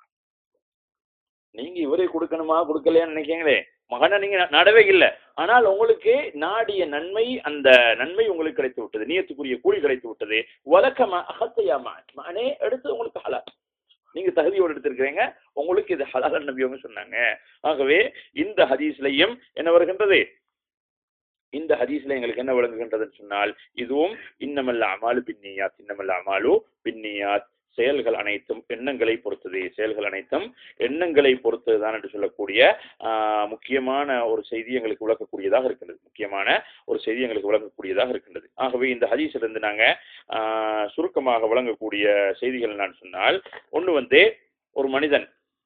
நீங்க இவரே கொடுக்கணுமா கொடுக்கலையான்னு நினைக்கீங்களே மகனை நீங்க ந- நடவே இல்லை ஆனால் உங்களுக்கு நாடிய நன்மை அந்த நன்மை உங்களுக்கு கிடைத்து விட்டது நியத்துக்குரிய கூலி கிடைத்து விட்டது வழக்கமா அகத்தையாமா மகனே எடுத்து உங்களுக்கு ஹலால் நீங்க தகுதியோடு எடுத்திருக்கிறீங்க உங்களுக்கு இது ஹலால் நபி அவங்க சொன்னாங்க ஆகவே இந்த ஹதீஸ்லையும் என்ன வருகின்றது இந்த ஹதீஸ்ல எங்களுக்கு என்ன விளங்குகின்றதுன்னு சொன்னால் இதுவும் இன்னமல்ல அமாலு பின்னியாத் இன்னமல்ல அமாலு பின்னியாத் செயல்கள் அனைத்தும் எண்ணங்களை பொறுத்தது செயல்கள் அனைத்தும் எண்ணங்களை பொறுத்ததுதான் என்று சொல்லக்கூடிய ஆஹ், முக்கியமான ஒரு செய்தி எங்களுக்கு விளக்கக்கூடியதாக இருக்கின்றது முக்கியமான ஒரு செய்தி எங்களுக்கு விளங்கக்கூடியதாக இருக்கின்றது ஆகவே இந்த ஹதீஸில் இருந்து நாங்க ஆஹ், சுருக்கமாக விளங்கக்கூடிய செய்திகள் நான் சொன்னால் ஒன்று வந்து ஒரு மனிதன்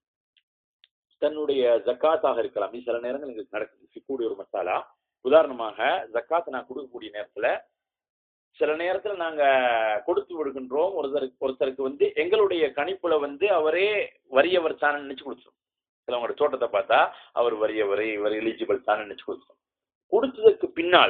தன்னுடைய ஜக்காத்தாக இருக்கலாம் இது சில நேரங்கள் எங்களுக்கு நடக்குது சிக்கூடிய ஒரு மசாலா உதாரணமாக ஜக்காத் நான் கொடுக்கக்கூடிய நேரத்துல சில நேரத்துல நாங்க கொடுத்து விடுகின்றோம் ஒருத்தருக்கு ஒருத்தருக்கு வந்து எங்களுடைய கணிப்புல வந்து அவரே வறியவர் தான் நினைச்சு கொடுத்துரும் சிலவங்களோட தோட்டத்தை பார்த்தா அவர் வறியவர் இவர் எலிஜிபிள் தான் நினைச்சு கொடுத்துரும் கொடுத்ததுக்கு பின்னால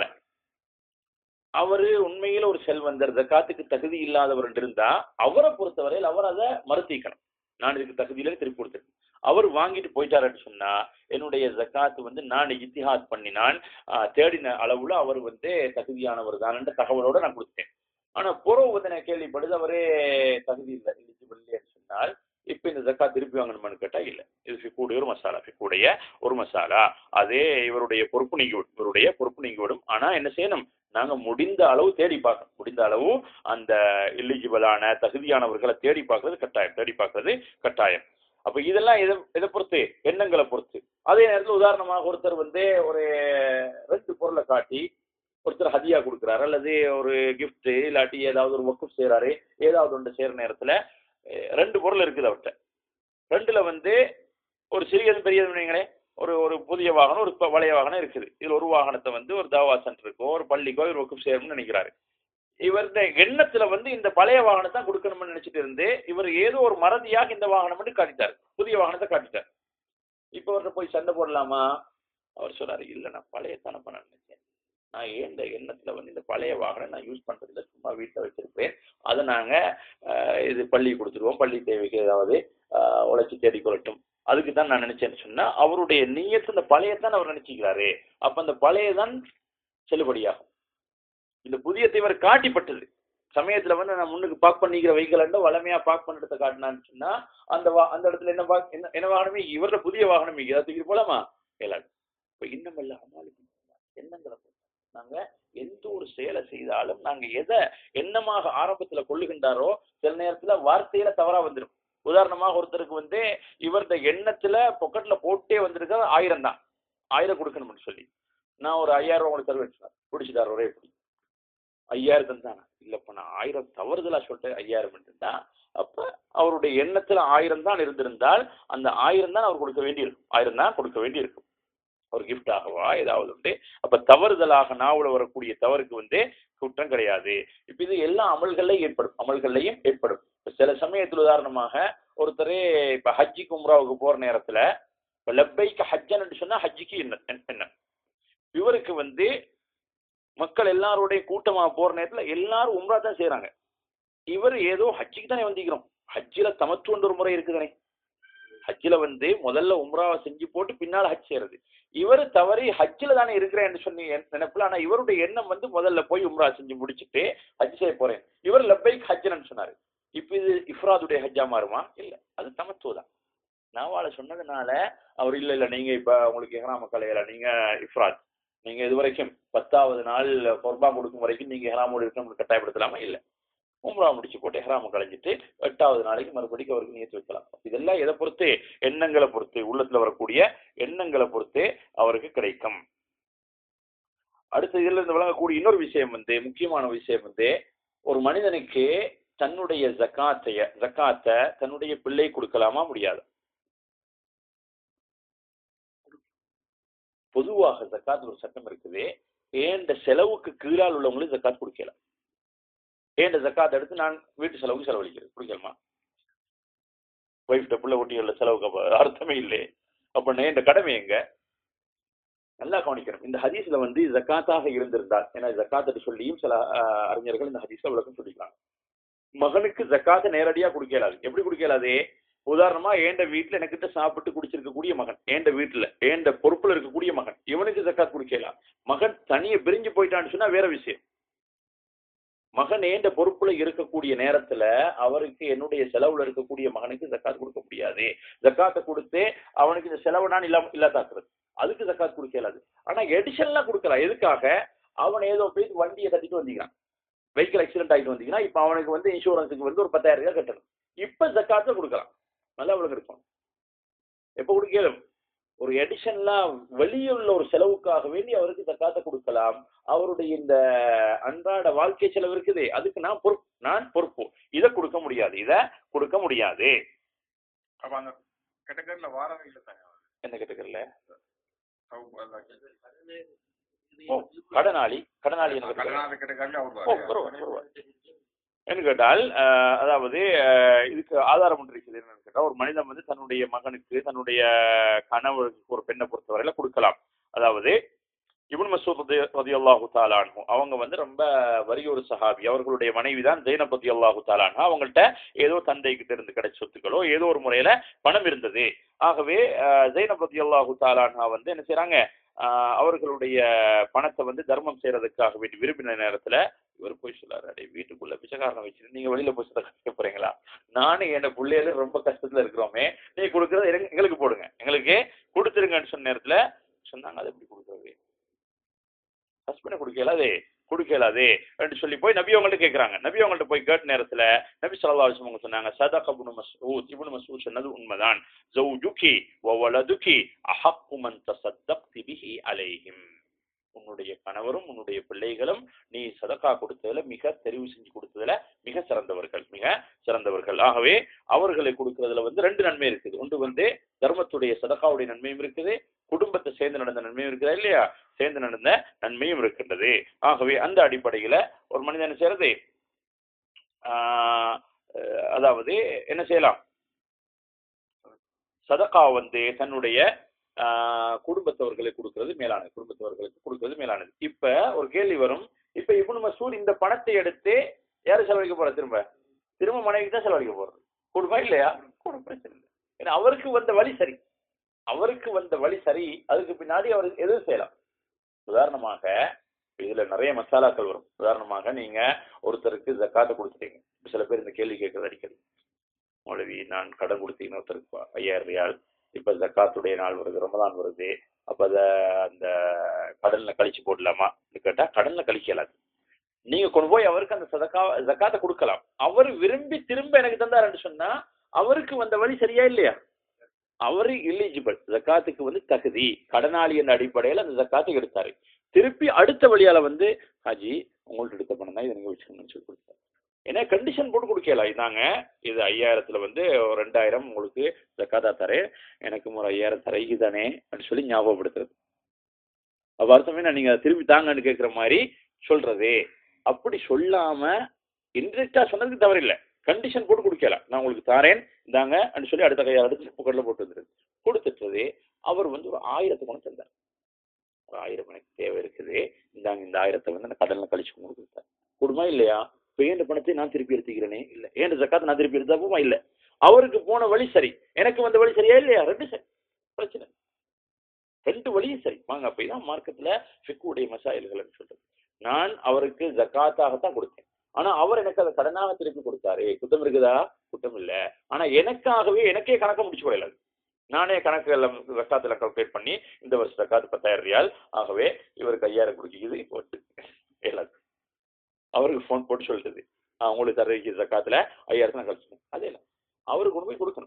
அவரு உண்மையில ஒரு செல்வந்தர் ஜக்காத்துக்கு தகுதி இல்லாதவர் இருந்தா அவரை பொறுத்தவரையில் அவர் அதை மறுத்திக்கணும் நான் இதுக்கு தகுதியில திருப்பி கொடுத்துருக்கேன் அவர் வாங்கிட்டு போயிட்டாருன்னு சொன்னா என்னுடைய ஜக்காத் வந்து நான் இத்திஹாத் பண்ணினான் ஆஹ், தேடின அளவுல அவர் வந்து தகுதியானவர் தான் தகவலோட நான் கொடுத்தேன் ஆனா புறவு வந்து நான் கேள்விப்படுது அவரே தகுதி இல்லை எலிஜிபிள் இல்லைன்னு சொன்னால் இப்ப இந்த ஜக்காத் திருப்பி வாங்கணுமான்னு கேட்டா இல்ல இது ஃபிக்குடைய ஒரு மசாலா ஃபிக்குடைய ஒரு மசாலா அதே இவருடைய பொறுப்பு நீங்கிவிடும் இவருடைய பொறுப்பு நீங்கிவிடும் ஆனா என்ன செய்யணும் நாங்க முடிந்த அளவு தேடி பார்க்கணும் முடிந்த அளவு அந்த எலிஜிபிளான தகுதியானவர்களை தேடி பார்க்கறது கட்டாயம் தேடி பார்க்கறது கட்டாயம் அப்ப இதெல்லாம் எதை எதை பொறுத்து எண்ணங்களை பொறுத்து அதே நேரத்தில் உதாரணமாக ஒருத்தர் வந்து ஒரு ரெண்டு பொருளை காட்டி ஒருத்தர் ஹதியா கொடுக்குறாரு அல்லது ஒரு gift இல்லாட்டி ஏதாவது ஒரு ஒர்க்கு செய்றாரு ஏதாவது ஒன்று செய்யற நேரத்துல அஹ், ரெண்டு பொருள் இருக்குது அவர்கிட்ட ரெண்டுல வந்து ஒரு சிறியது பெரியது வைங்களேன் ஒரு ஒரு புதிய வாகனம் ஒரு ப- பழைய வாகனம் இருக்குது இதுல ஒரு வாகனத்தை வந்து ஒரு தாவா சென்டருக்கோ ஒரு பள்ளிக்கோ ஒரு ஒர்க்கு செய்யணும்னு நினைக்கிறாரு இவருடைய எண்ணத்துல வந்து இந்த பழைய வாகனத்தை தான் கொடுக்கணும்னு நினைச்சிட்டு இருந்து இவர் ஏதோ ஒரு மறதியாக இந்த வாகனம் மட்டும் காட்டிட்டார் புதிய வாகனத்தை காட்டிட்டார் இப்போ அவர்கிட்ட போய் சண்டை போடலாமா அவர் சொல்றாரு இல்ல நான் பழைய தானே பண்ண நினைச்சேன் நான் ஏன் இந்த எண்ணத்துல வந்து இந்த பழைய வாகனம் நான் யூஸ் பண்றது இல்ல சும்மா வீட்டில் வச்சிருப்பேன் அதை நாங்க ஆஹ், இது பள்ளி கொடுத்துருவோம் பள்ளி தேவைக்கு ஏதாவது ஆஹ், உழைச்சி தேடி கொள்ளட்டும் அதுக்கு தான் நான் நினைச்சேன்னு சொன்னா அவருடைய நீயத்து இந்த பழையத்தான் அவர் நினைச்சுக்கிறாரு அப்ப அந்த பழையதான் செல்லுபடியாகும் இந்த புதிய இவர் காட்டிப்பட்டது சமயத்துல வந்து நான் முன்னுக்கு பார்க் பண்ணிக்கிற வெஹிக்கிள் வளமையா பார்க் பண்ணுறத காட்டினான்னு சொன்னா அந்த வா அந்த இடத்துல என்ன பார்க் என்ன என்ன வாகனமே இவரோட புதிய வாகனம் இங்கே அதை தூக்கிட்டு போலாமா இயலாது இப்போ இன்னும் இல்ல அமாலுக்கு எண்ணங்களை பொறுத்து. நாங்க எந்த ஒரு செயலை செய்தாலும் நாங்க எதை எண்ணமாக ஆரம்பத்துல கொள்ளுகின்றாரோ சில நேரத்துல வார்த்தையில தவறா வந்துடும் உதாரணமாக ஒருத்தருக்கு வந்து இவரது எண்ணத்துல பொக்கெட்ல போட்டே வந்திருக்கிறது ஆயிரம் தான் ஆயிரம் கொடுக்கணும்னு சொல்லி நான் ஒரு ஐயாயிரம் ரூபாய் உங்களுக்கு தருவேன் சார் பிடிச்சிட்டார் ஒரே பிடி ஐயாயிரம் தந்தானா இல்லப்பா நான் ஆயிரம் தவறுதலா சொல்லிட்டேன் ஐயாயிரம் இருந்தா அப்ப அவருடைய எண்ணத்துல ஆயிரம் தான் இருந்திருந்தால் அந்த ஆயிரம் தான் அவர் கொடுக்க வேண்டியிருக்கும் ஆயிரம் தான் கொடுக்க வேண்டியிருக்கும் ஒரு gift ஆகவா ஏதாவது உண்டு அப்ப தவறுதலாக நாவல வரக்கூடிய தவறுக்கு வந்து குற்றம் கிடையாது இப்ப இது எல்லா அமல்கள்லையும் ஏற்படும் அமல்கள்லையும் ஏற்படும் இப்ப சில சமயத்துல உதாரணமாக ஒருத்தரே இப்ப ஹஜ்ஜிக்கு உம்ராவுக்கு போற நேரத்துல இப்ப லப்பைக்கு ஹஜ்ஜன்னு சொன்னா ஹஜ்ஜிக்கு என்ன என்ன இவருக்கு வந்து மக்கள் எல்லாருடைய கூட்டமா போற நேரத்துல எல்லாரும் உம்ரா தான் செய்றாங்க இவர் ஏதோ ஹஜ்ஜிக்கு தானே வந்திக்கிறோம் ஹஜ்ஜில தமத்துவன்ற ஒரு முறை இருக்குதானே ஹஜ்ஜில வந்து முதல்ல உம்ராவை செஞ்சு போட்டு பின்னால் ஹஜ் செய்யறது இவர் தவறி ஹஜ்ஜில தானே இருக்கிறேன்னு சொல்லி என் நினைப்புல ஆனா இவருடைய எண்ணம் வந்து முதல்ல போய் உம்ரா செஞ்சு முடிச்சுட்டு ஹஜ் செய்ய போறேன் இவர் லப்பைக் ஹஜ்ஜன்னு சொன்னாரு இப்ப இது இஃப்ராதுடைய ஹஜ்ஜா மாறுமா இல்ல அது தமத்துவ தான் நாவால சொன்னதுனால அவர் இல்ல இல்ல நீங்க இப்ப உங்களுக்கு எஹ்ராம கலையில நீங்க இஃப்ராத் நீங்க இது வரைக்கும் பத்தாவது நாள் பொர்பா கொடுக்கும் வரைக்கும் நீங்க எஹ்ராமோடு இருக்கணும் கட்டாயப்படுத்தலாமா இல்ல உம்ரா முடிச்சு போட்டு எஹ்ராம கலைஞ்சிட்டு எட்டாவது நாளைக்கு மறுபடியும் அவருக்கு நியத்து வைக்கலாம் இதெல்லாம் எதை பொறுத்து எண்ணங்களை பொறுத்து உள்ளத்துல வரக்கூடிய எண்ணங்களை பொறுத்து அவருக்கு கிடைக்கும் அடுத்து இதுல இருந்து விளங்கக்கூடிய இன்னொரு விஷயம் வந்து முக்கியமான விஷயம் வந்து ஒரு மனிதனுக்கு தன்னுடைய ஜக்காத்தைய ஜக்காத்தை தன்னுடைய பிள்ளை கொடுக்கலாமா முடியாது பொதுவாக ஜக்காத் ஒரு சட்டம் இருக்குது ஏண்ட செலவுக்கு கீழால் உள்ளவங்களுக்கு ஜக்காத் கொடுக்கலாம் ஏண்ட ஜக்காத் எடுத்து நான் வீட்டு செலவுக்கு செலவழிக்கிறது கொடுக்கலாமா ஒய்ஃப்ட பிள்ளை குட்டிகள செலவுக்கு அப்ப அர்த்தமே இல்லை அப்ப இந்த கடமை எங்க நல்லா கவனிக்கணும் இந்த ஹதீஸ்ல வந்து ஜக்காத்தாக இருந்திருந்தால் ஏன்னா ஜக்காத் சொல்லியும் சில அஹ், அறிஞர்கள் இந்த ஹதீஸ்ல விளக்கம் சொல்லிக்கலாம் மகனுக்கு ஜக்காத்தை நேரடியா கொடுக்கலாது எப்படி கொடுக்கலாது உதாரணமா ஏண்ட வீட்டுல எனக்கிட்ட சாப்பிட்டு குடிச்சிருக்கக்கூடிய மகன் ஏண்ட வீட்டுல ஏண்ட பொறுப்புல இருக்கக்கூடிய மகன் இவனுக்கு ஜக்காத் கொடுக்கலாம் மகன் தனியே பிரிஞ்சு போயிட்டான்னு சொன்னா வேற விஷயம் மகன் ஏண்ட பொறுப்புல இருக்கக்கூடிய நேரத்துல அவருக்கு என்னுடைய செலவுல இருக்கக்கூடிய மகனுக்கு ஜக்காத் கொடுக்க முடியாது ஜக்காத்தை கொடுத்து அவனுக்கு இந்த செலவு நான் இல்லாம இல்லாதாக்குறது அதுக்கு ஜக்காத் கொடுக்க இயலாது ஆனா எடிஷனலா கொடுக்கலாம் எதுக்காக அவன் ஏதோ போய் வண்டியை கட்டிட்டு வந்திக்கிறான் வெஹிக்கிள் ஆக்சிடென்ட் ஆகிட்டு வந்தீங்கன்னா இப்போ அவனுக்கு வந்து இன்சூரன்ஸுக்கு வந்து ஒரு பத்தாயிரம் ரூபாய் கட்டணும் இப்போ ஜக்காத்துல கொடுக்கலாம் நல்லா அவளுக்கு இருக்கும் எப்போ கொடுக்கலும் ஒரு எடிஷனலா வெளியே உள்ள ஒரு செலவுக்காக வேண்டி அவருக்கு ஜக்காத்தை கொடுக்கலாம் அவருடைய இந்த அன்றாட வாழ்க்கை செலவு இருக்குது அதுக்கு நான் பொறுப்பு நான் பொறுப்பு இதை கொடுக்க முடியாது இதை கொடுக்க முடியாது அப்ப அந்த கேட்டகரியில வாரவே இல்லை தானே என்ன கேட்டுக்கல சவுப்பு அந்த ஓ கடனாளி கடனாளி என்ன கேட்டுக்கல கடனாளி கேட்டகரியில அவர் ஓ வாரு. வருவார் வருவார் என்ன கேட்டால் அஹ், அதாவது அஹ், இதுக்கு ஆதாரம் ஒன்று இருக்குது என்னன்னு கேட்டால் ஒரு மனிதன் வந்து தன்னுடைய மகனுக்கு தன்னுடைய கணவருக்கு ஒரு பெண்ணை பொறுத்தவரையில கொடுக்கலாம் அதாவது இப்னு மசூத் ரதியல்லாஹு தாலானு அவங்க வந்து ரொம்ப வறியொரு சஹாபி அவர்களுடைய மனைவி தான் ஜெய்னப் ரதியல்லாஹு தாலானு அவங்கள்ட்ட ஏதோ தந்தை கிட்ட இருந்து கிடைச்ச சொத்துக்களோ ஏதோ ஒரு முறையில பணம் இருந்தது ஆகவே அஹ், ஜெய்னப் ரதியல்லாஹு தாலானா வந்து என்ன செய்றாங்க அஹ், அவர்களுடைய பணத்தை வந்து தர்மம் செய்யறதுக்காக வேண்டி விரும்பின நேரத்துல இவர் போய் சொல்லாரு அடே வீட்டுக்குள்ள பிச்சைக்காரனை வச்சுட்டு நீங்க வெளியில போய் சொல்ல கேட்க போறீங்களா நானும் என் பிள்ளைகளும் ரொம்ப கஷ்டத்துல இருக்கிறோமே நீங்க கொடுக்கறத எங்க- எங்களுக்கு போடுங்க எங்களுக்கு கொடுத்துருங்கன்னு சொன்ன நேரத்துல சொன்னாங்க அதை எப்படி கொடுக்குறது ஹஸ்பண்டை கொடுக்கலாதே கொடுக்கலாதே அப்படின்னு சொல்லி போய் நபி அவங்கள்ட்ட கேட்குறாங்க நபி அவங்கள்ட்ட போய் கேட்ட நேரத்துல நபி ஸல்லல்லாஹு அலைஹி அவங்க சொன்னாங்க சதக இப்னு மஸ்ஊத் இப்னு மஸ்ஊத் சொன்னது உண்மைதான் ஜௌஜுகி வ வலதுகி அஹக்கு மன் தஸத்தக்தி பிஹி அலைஹிம் உன்னுடைய கணவரும் உன்னுடைய பிள்ளைகளும் நீ சதக்கா கொடுத்ததுல மிக தெரிவு செஞ்சு கொடுத்ததுல மிக சிறந்தவர்கள் மிக சிறந்தவர்கள் ஆகவே அவர்களை கொடுக்கறதுல வந்து ரெண்டு நன்மை இருக்குது ஒன்று வந்து தர்மத்துடைய சதக்காவுடைய நன்மையும் இருக்குது குடும்பத்தை சேர்ந்து நடந்த நன்மையும் இருக்குதா இல்லையா சேர்ந்து நடந்த நன்மையும் இருக்கின்றது ஆகவே அந்த அடிப்படையில ஒரு மனிதன் என்ன செய்யறது ஆஹ் அஹ் அதாவது என்ன செய்யலாம் சதக்கா வந்து தன்னுடைய ஆஹ் குடும்பத்தவர்களுக்கு கொடுக்கிறது மேலானது குடும்பத்தவர்களுக்கு கொடுக்கிறது மேலானது இப்ப ஒரு கேள்வி வரும் இப்ப இப்னு மசூத் இந்த பணத்தை எடுத்து யாரு செலவழிக்க போற திரும்ப திரும்ப மனைவிக்கு தான் செலவழிக்க போறது கொடுப்பா இல்லையா கூட பிரச்சனை இல்லை ஏன்னா அவருக்கு வந்த வழி சரி அவருக்கு வந்த வழி சரி அதுக்கு பின்னாடி அவர் எதுவும் செய்யலாம் உதாரணமாக இதுல நிறைய மசாலாக்கள் வரும் உதாரணமாக நீங்க ஒருத்தருக்கு ஜக்காத்தை கொடுத்துட்டீங்க சில பேர் இந்த கேள்வி கேட்கறது அடிக்கடி மௌலவி நான் கடன் கொடுத்தீங்கன்னு ஒருத்தருக்கு ஐயாயிரம் ரியால் இப்ப ஜக்காத்துடைய நாள் வருது ரமதான் வருது அப்ப அத அந்த கடல்ல கழிச்சு போடலாமா கேட்டா கடல்ல கழிக்கலாது நீங்க கொண்டு போய் அவருக்கு அந்த சதக்கா ஜக்காத்தை கொடுக்கலாம் அவர் விரும்பி திரும்ப எனக்கு தந்தாருன்னு சொன்னா அவருக்கு வந்த வழி சரியா இல்லையா அவரு எலிஜிபிள் ஜக்காத்துக்கு வந்து தகுதி கடனாளி என்ற அடிப்படையில் அந்த ஜக்காத்தை எடுத்தாரு திருப்பி அடுத்த வழியால வந்து ஹாஜி உங்கள்ட்ட எடுத்த பணம் தான் இதை நீங்க வச்சுக்கணும்னு சொல்லி கொடுத்தாரு ஏன்னா கண்டிஷன் போட்டு கொடுக்கலாம் இதாங்க இது ஐயாயிரத்துல வந்து ஒரு ரெண்டாயிரம் உங்களுக்கு ஜக்காத்தா தரேன் எனக்கு ஒரு ஐயாயிரம் தரைக்கு தானே அப்படின்னு சொல்லி ஞாபகப்படுத்துறது அப்ப அர்த்தம் என்ன நீங்க திருப்பி தாங்கன்னு கேட்குற மாதிரி சொல்றது அப்படி சொல்லாம இன்டெரக்டா சொன்னதுக்கு தவறில்லை கண்டிஷன் போட்டு கொடுக்கலாம் நான் உங்களுக்கு தாரேன் இந்தாங்க அப்படின்னு சொல்லி அடுத்த கையால் எடுத்து புக்கெட்டில் போட்டு வந்துருது கொடுத்துட்டது அவர் வந்து ஒரு ஆயிரத்தை கொண்டு தந்தார் ஒரு ஆயிரம் எனக்கு தேவை இருக்குது இந்தாங்க இந்த ஆயிரத்தை வந்து நான் கடனில் கழிச்சு கொண்டு கொடுத்தார் கொடுமா இல்லையா இப்போ ஏன் பணத்தை நான் திருப்பி எடுத்துக்கிறேனே இல்லை ஏன் ஜக்காத்தை நான் திருப்பி எடுத்தாப்புமா இல்லை அவருக்கு போன வழி சரி எனக்கு வந்த வழி சரியா இல்லையா ரெண்டு சரி பிரச்சனை ரெண்டு வழியும் சரி வாங்க அப்போ இதான் மார்க்கத்தில் ஃபிக்குடைய மசாயல்கள்னு சொல்றது நான் அவருக்கு ஜக்காத்தாகத்தான் கொடுத்தேன் ஆனா அவர் எனக்கு அதை கடனாக திருப்பி கொடுத்தாரு குத்தம் இருக்குதா குத்தம் இல்லை ஆனா எனக்காகவே எனக்கே கணக்க முடிச்சு கொள்ளல நானே கணக்கு எல்லாம் ஜக்காத்துல கால்குலேட் பண்ணி இந்த வருஷம் ஜக்காத்து பத்தாயிரம் ரியால் ஆகவே இவருக்கு ஐயாயிரம் கொடுக்குது போட்டு எல்லாத்துக்கும் அவருக்கு ஃபோன் போட்டு சொல்லிட்டது ஆ, உங்களுக்கு தர ஜக்காத்துல ஐயாயிரத்தை நான் கழிச்சு அதே இல்லை அவருக்கு கொண்டு போய் கொடுக்கணும்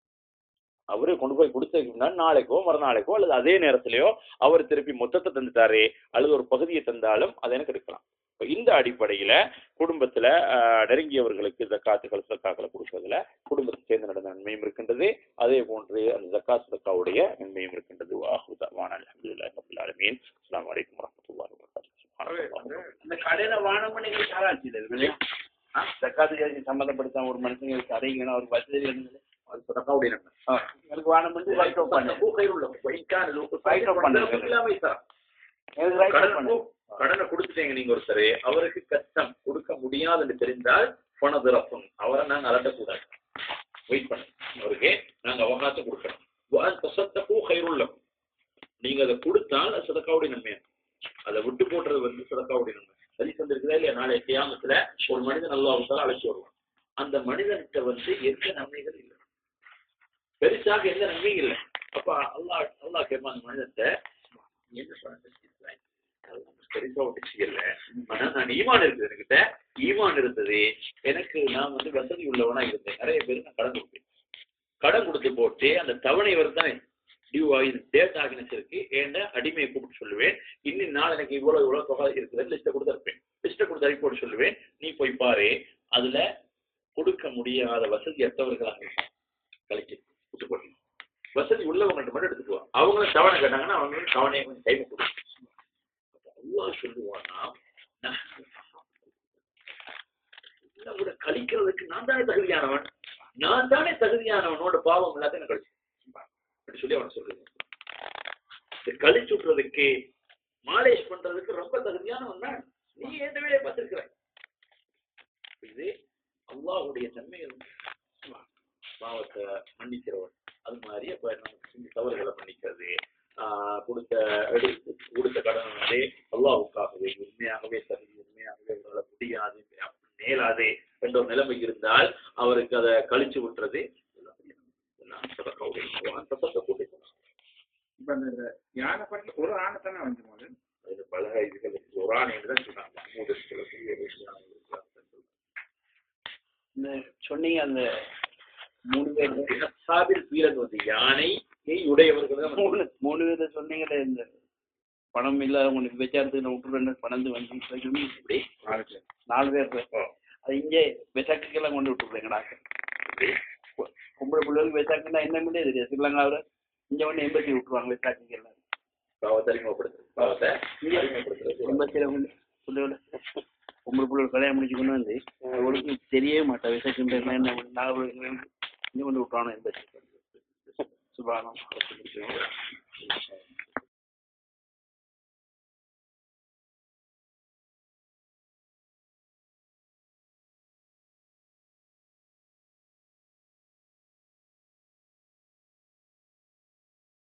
அவரு கொண்டு போய் கொடுத்ததுக்கு முன்னாடி நாளைக்கோ மறுநாளைக்கோ அல்லது அதே நேரத்திலேயோ அவர் திருப்பி மொத்தத்தை தந்துட்டாரே அல்லது ஒரு பகுதியை தந்தாலும் அதை எனக்கு எடுக்கலாம் இப்ப இந்த அடிப்படையில குடும்பத்துல ஆஹ், நெருங்கியவர்களுக்கு ஜக்காத்துகள் சக்காக்களை கொடுக்கறதுல குடும்பத்தை சேர்ந்து நடந்த நன்மையும் இருக்கின்றது அதே போன்று அந்த ஜக்காத் சக்காவுடைய நன்மையும் இருக்கின்றது வாஹுதா வானல் அல்ஹம்துலில்லாஹி ரப்பில் ஆலமீன் அஸ்ஸலாமு அலைக்கும் வரஹ்மத்துல்லாஹி அவே வபரகாத்துஹு வந்து இந்த கடையில வானமணிகள் சாராட்சி இல்லையா சக்காத்துக்கு சம்மந்தப்படுத்த ஒரு மனுஷங்க கடைங்கன்னா ஒரு வசதி இருந்தது அது சதக்காவுடைய நன்மை ஆ, எனக்கு வானமணி ரைட் அவுட் பண்ணு ரைட் அவுட் பண்ணு எனக்கு ரைட் அவுட் பண்ணு கடனை கொடுத்துட்டீங்க நீங்க ஒருத்தர் அவருக்கு கஷ்டம் கொடுக்க முடியாதுன்னு தெரிந்தால் பணதிரப்பம் அவரை நாங்க அலட்டக்கூடாது வெயிட் பண்ண அவருக்கு நாங்க அவகாசம் கொடுக்கணும் வஅன் தசத்தகு கைருல் லக்கும். நீங்க அதை கொடுத்தால் அது சதக்காவுடைய நன்மை அதை விட்டு போடுறது வந்து சதக்காவுடைய நன்மை ஹதீஸ் வந்திருக்குதா இல்லையா நாளை கியாமத்துல ஒரு மனிதன் அல்லாஹ் அழைச்சி வருவான் அந்த மனிதன்கிட்ட வந்து எந்த நன்மைகள் இல்லை பெருசாக எந்த நன்மையும் இல்லை அப்ப அல்லாஹ் அல்லாஹ் கேட்பான் அந்த மனிதன்ட்ட நீ என்ன பண்ண பெருசா ஒட்டு செய்யல ஆனா நான் ஈமான் இருக்குது என்கிட்ட ஈமான் இருந்தது எனக்கு நான் வந்து வசதி உள்ளவனா இருந்தேன் நிறைய பேர் நான் கடன் கொடுப்பேன் கடன் கொடுத்து போட்டு அந்த தவணை வருதானே டியூ ஆகி டேட் ஆகினச்சிருக்கு ஏன்னா அடிமையை கூப்பிட்டு சொல்லுவேன் இன்னும் நாள் எனக்கு இவ்வளவு இவ்வளவு தொகை இருக்குது லிஸ்ட்டை கொடுத்து இருப்பேன் லிஸ்ட்டை கொடுத்து அனுப்பி சொல்லுவேன் நீ போய் பாரு அதுல கொடுக்க முடியாத வசதி அற்றவர்களாக கழிச்சு விட்டு போடணும் வசதி உள்ளவங்கள்ட்ட மட்டும் எடுத்துக்குவா அவங்களும் தவணை கேட்டாங்கன்னா அவங்களும் தவணையை கொஞ்சம் டைம் கொடுக்கும் அல்லாஹ் சொல்லுவானா நான் உன்னை விட கழிக்கிறதுக்கு நான் தானே தகுதியானவன் நான் தானே தகுதியானவனோட பாவம் எல்லாத்தையும் நான் கழிச்சு அப்படி சொல்லி அவன் சொல்லுங்க இந்த கழிச்சு விட்டுறதுக்கு மாலேஷ் பண்றதுக்கு ரொம்ப தகுதியானவன் தான் நீ எந்த வேலையை பார்த்திருக்கிற இது அல்லாஹ்வுடைய தன்மைகள் பாவத்தை மன்னிக்கிறவன் அது மாதிரி அப்ப நமக்கு செஞ்ச தவறுகளை மன்னிக்கிறது ஆஹ் கொடுத்த எடுத்து கொடுத்த கடன் வந்து அல்லாவுக்காகவே உண்மையாகவே தகுதி உண்மையாகவே உங்களால் முடியாது மேலாது என்ற ஒரு நிலைமை இருந்தால் அவருக்கு அதை கழிச்சு விட்டுறது எல்லாம் சதக்காவுடைய அந்த சதக்காவுடைய இப்ப இந்த யானை பண்ணி ஒரு ஆணை தானே வந்து போது அது பல இதுகள் ஒரு ஆணைன்னு தான் சொன்னாங்க மூன்று சொல்லக்கூடிய விஷயம் இந்த சொன்னீங்க அந்த மூணு பேர் சாபில் வீரன் வந்து யானையை உடையவர்கள் தான் மூணு மூணு பேர் சொன்னீங்களே இந்த பணம் இல்லாதவங்களுக்கு விசாரத்துக்கு நான் விட்டுறேன்னு பணம் வந்து சொன்னீங்க இப்படி நாளைக்கு நாலு பேர் அது இங்கே விசாக்குக்கெல்லாம் கொண்டு விட்டுருக்கேங்கடா பொம்பளை பிள்ளைகளுக்கு விசாக்குன்னா என்னன்னு தெரியாது ஸ்ரீலங்காவில் இங்கே வந்து எம்பசி விட்டுருவாங்க விசாக்குக்கெல்லாம் பாவத்தை அறிமுகப்படுத்துறது பாவத்தை அறிமுகப்படுத்துறது எம்பசியில் கொண்டு பிள்ளையோட பொம்பளை பிள்ளைகள் கல்யாணம் முடிச்சு கொண்டு வந்து அவளுக்கு தெரியவே மாட்டா விசாக்குன்ற என்ன நாலு இங்கே கொண்டு விட்டுறானோ எம்பசி சுபானம்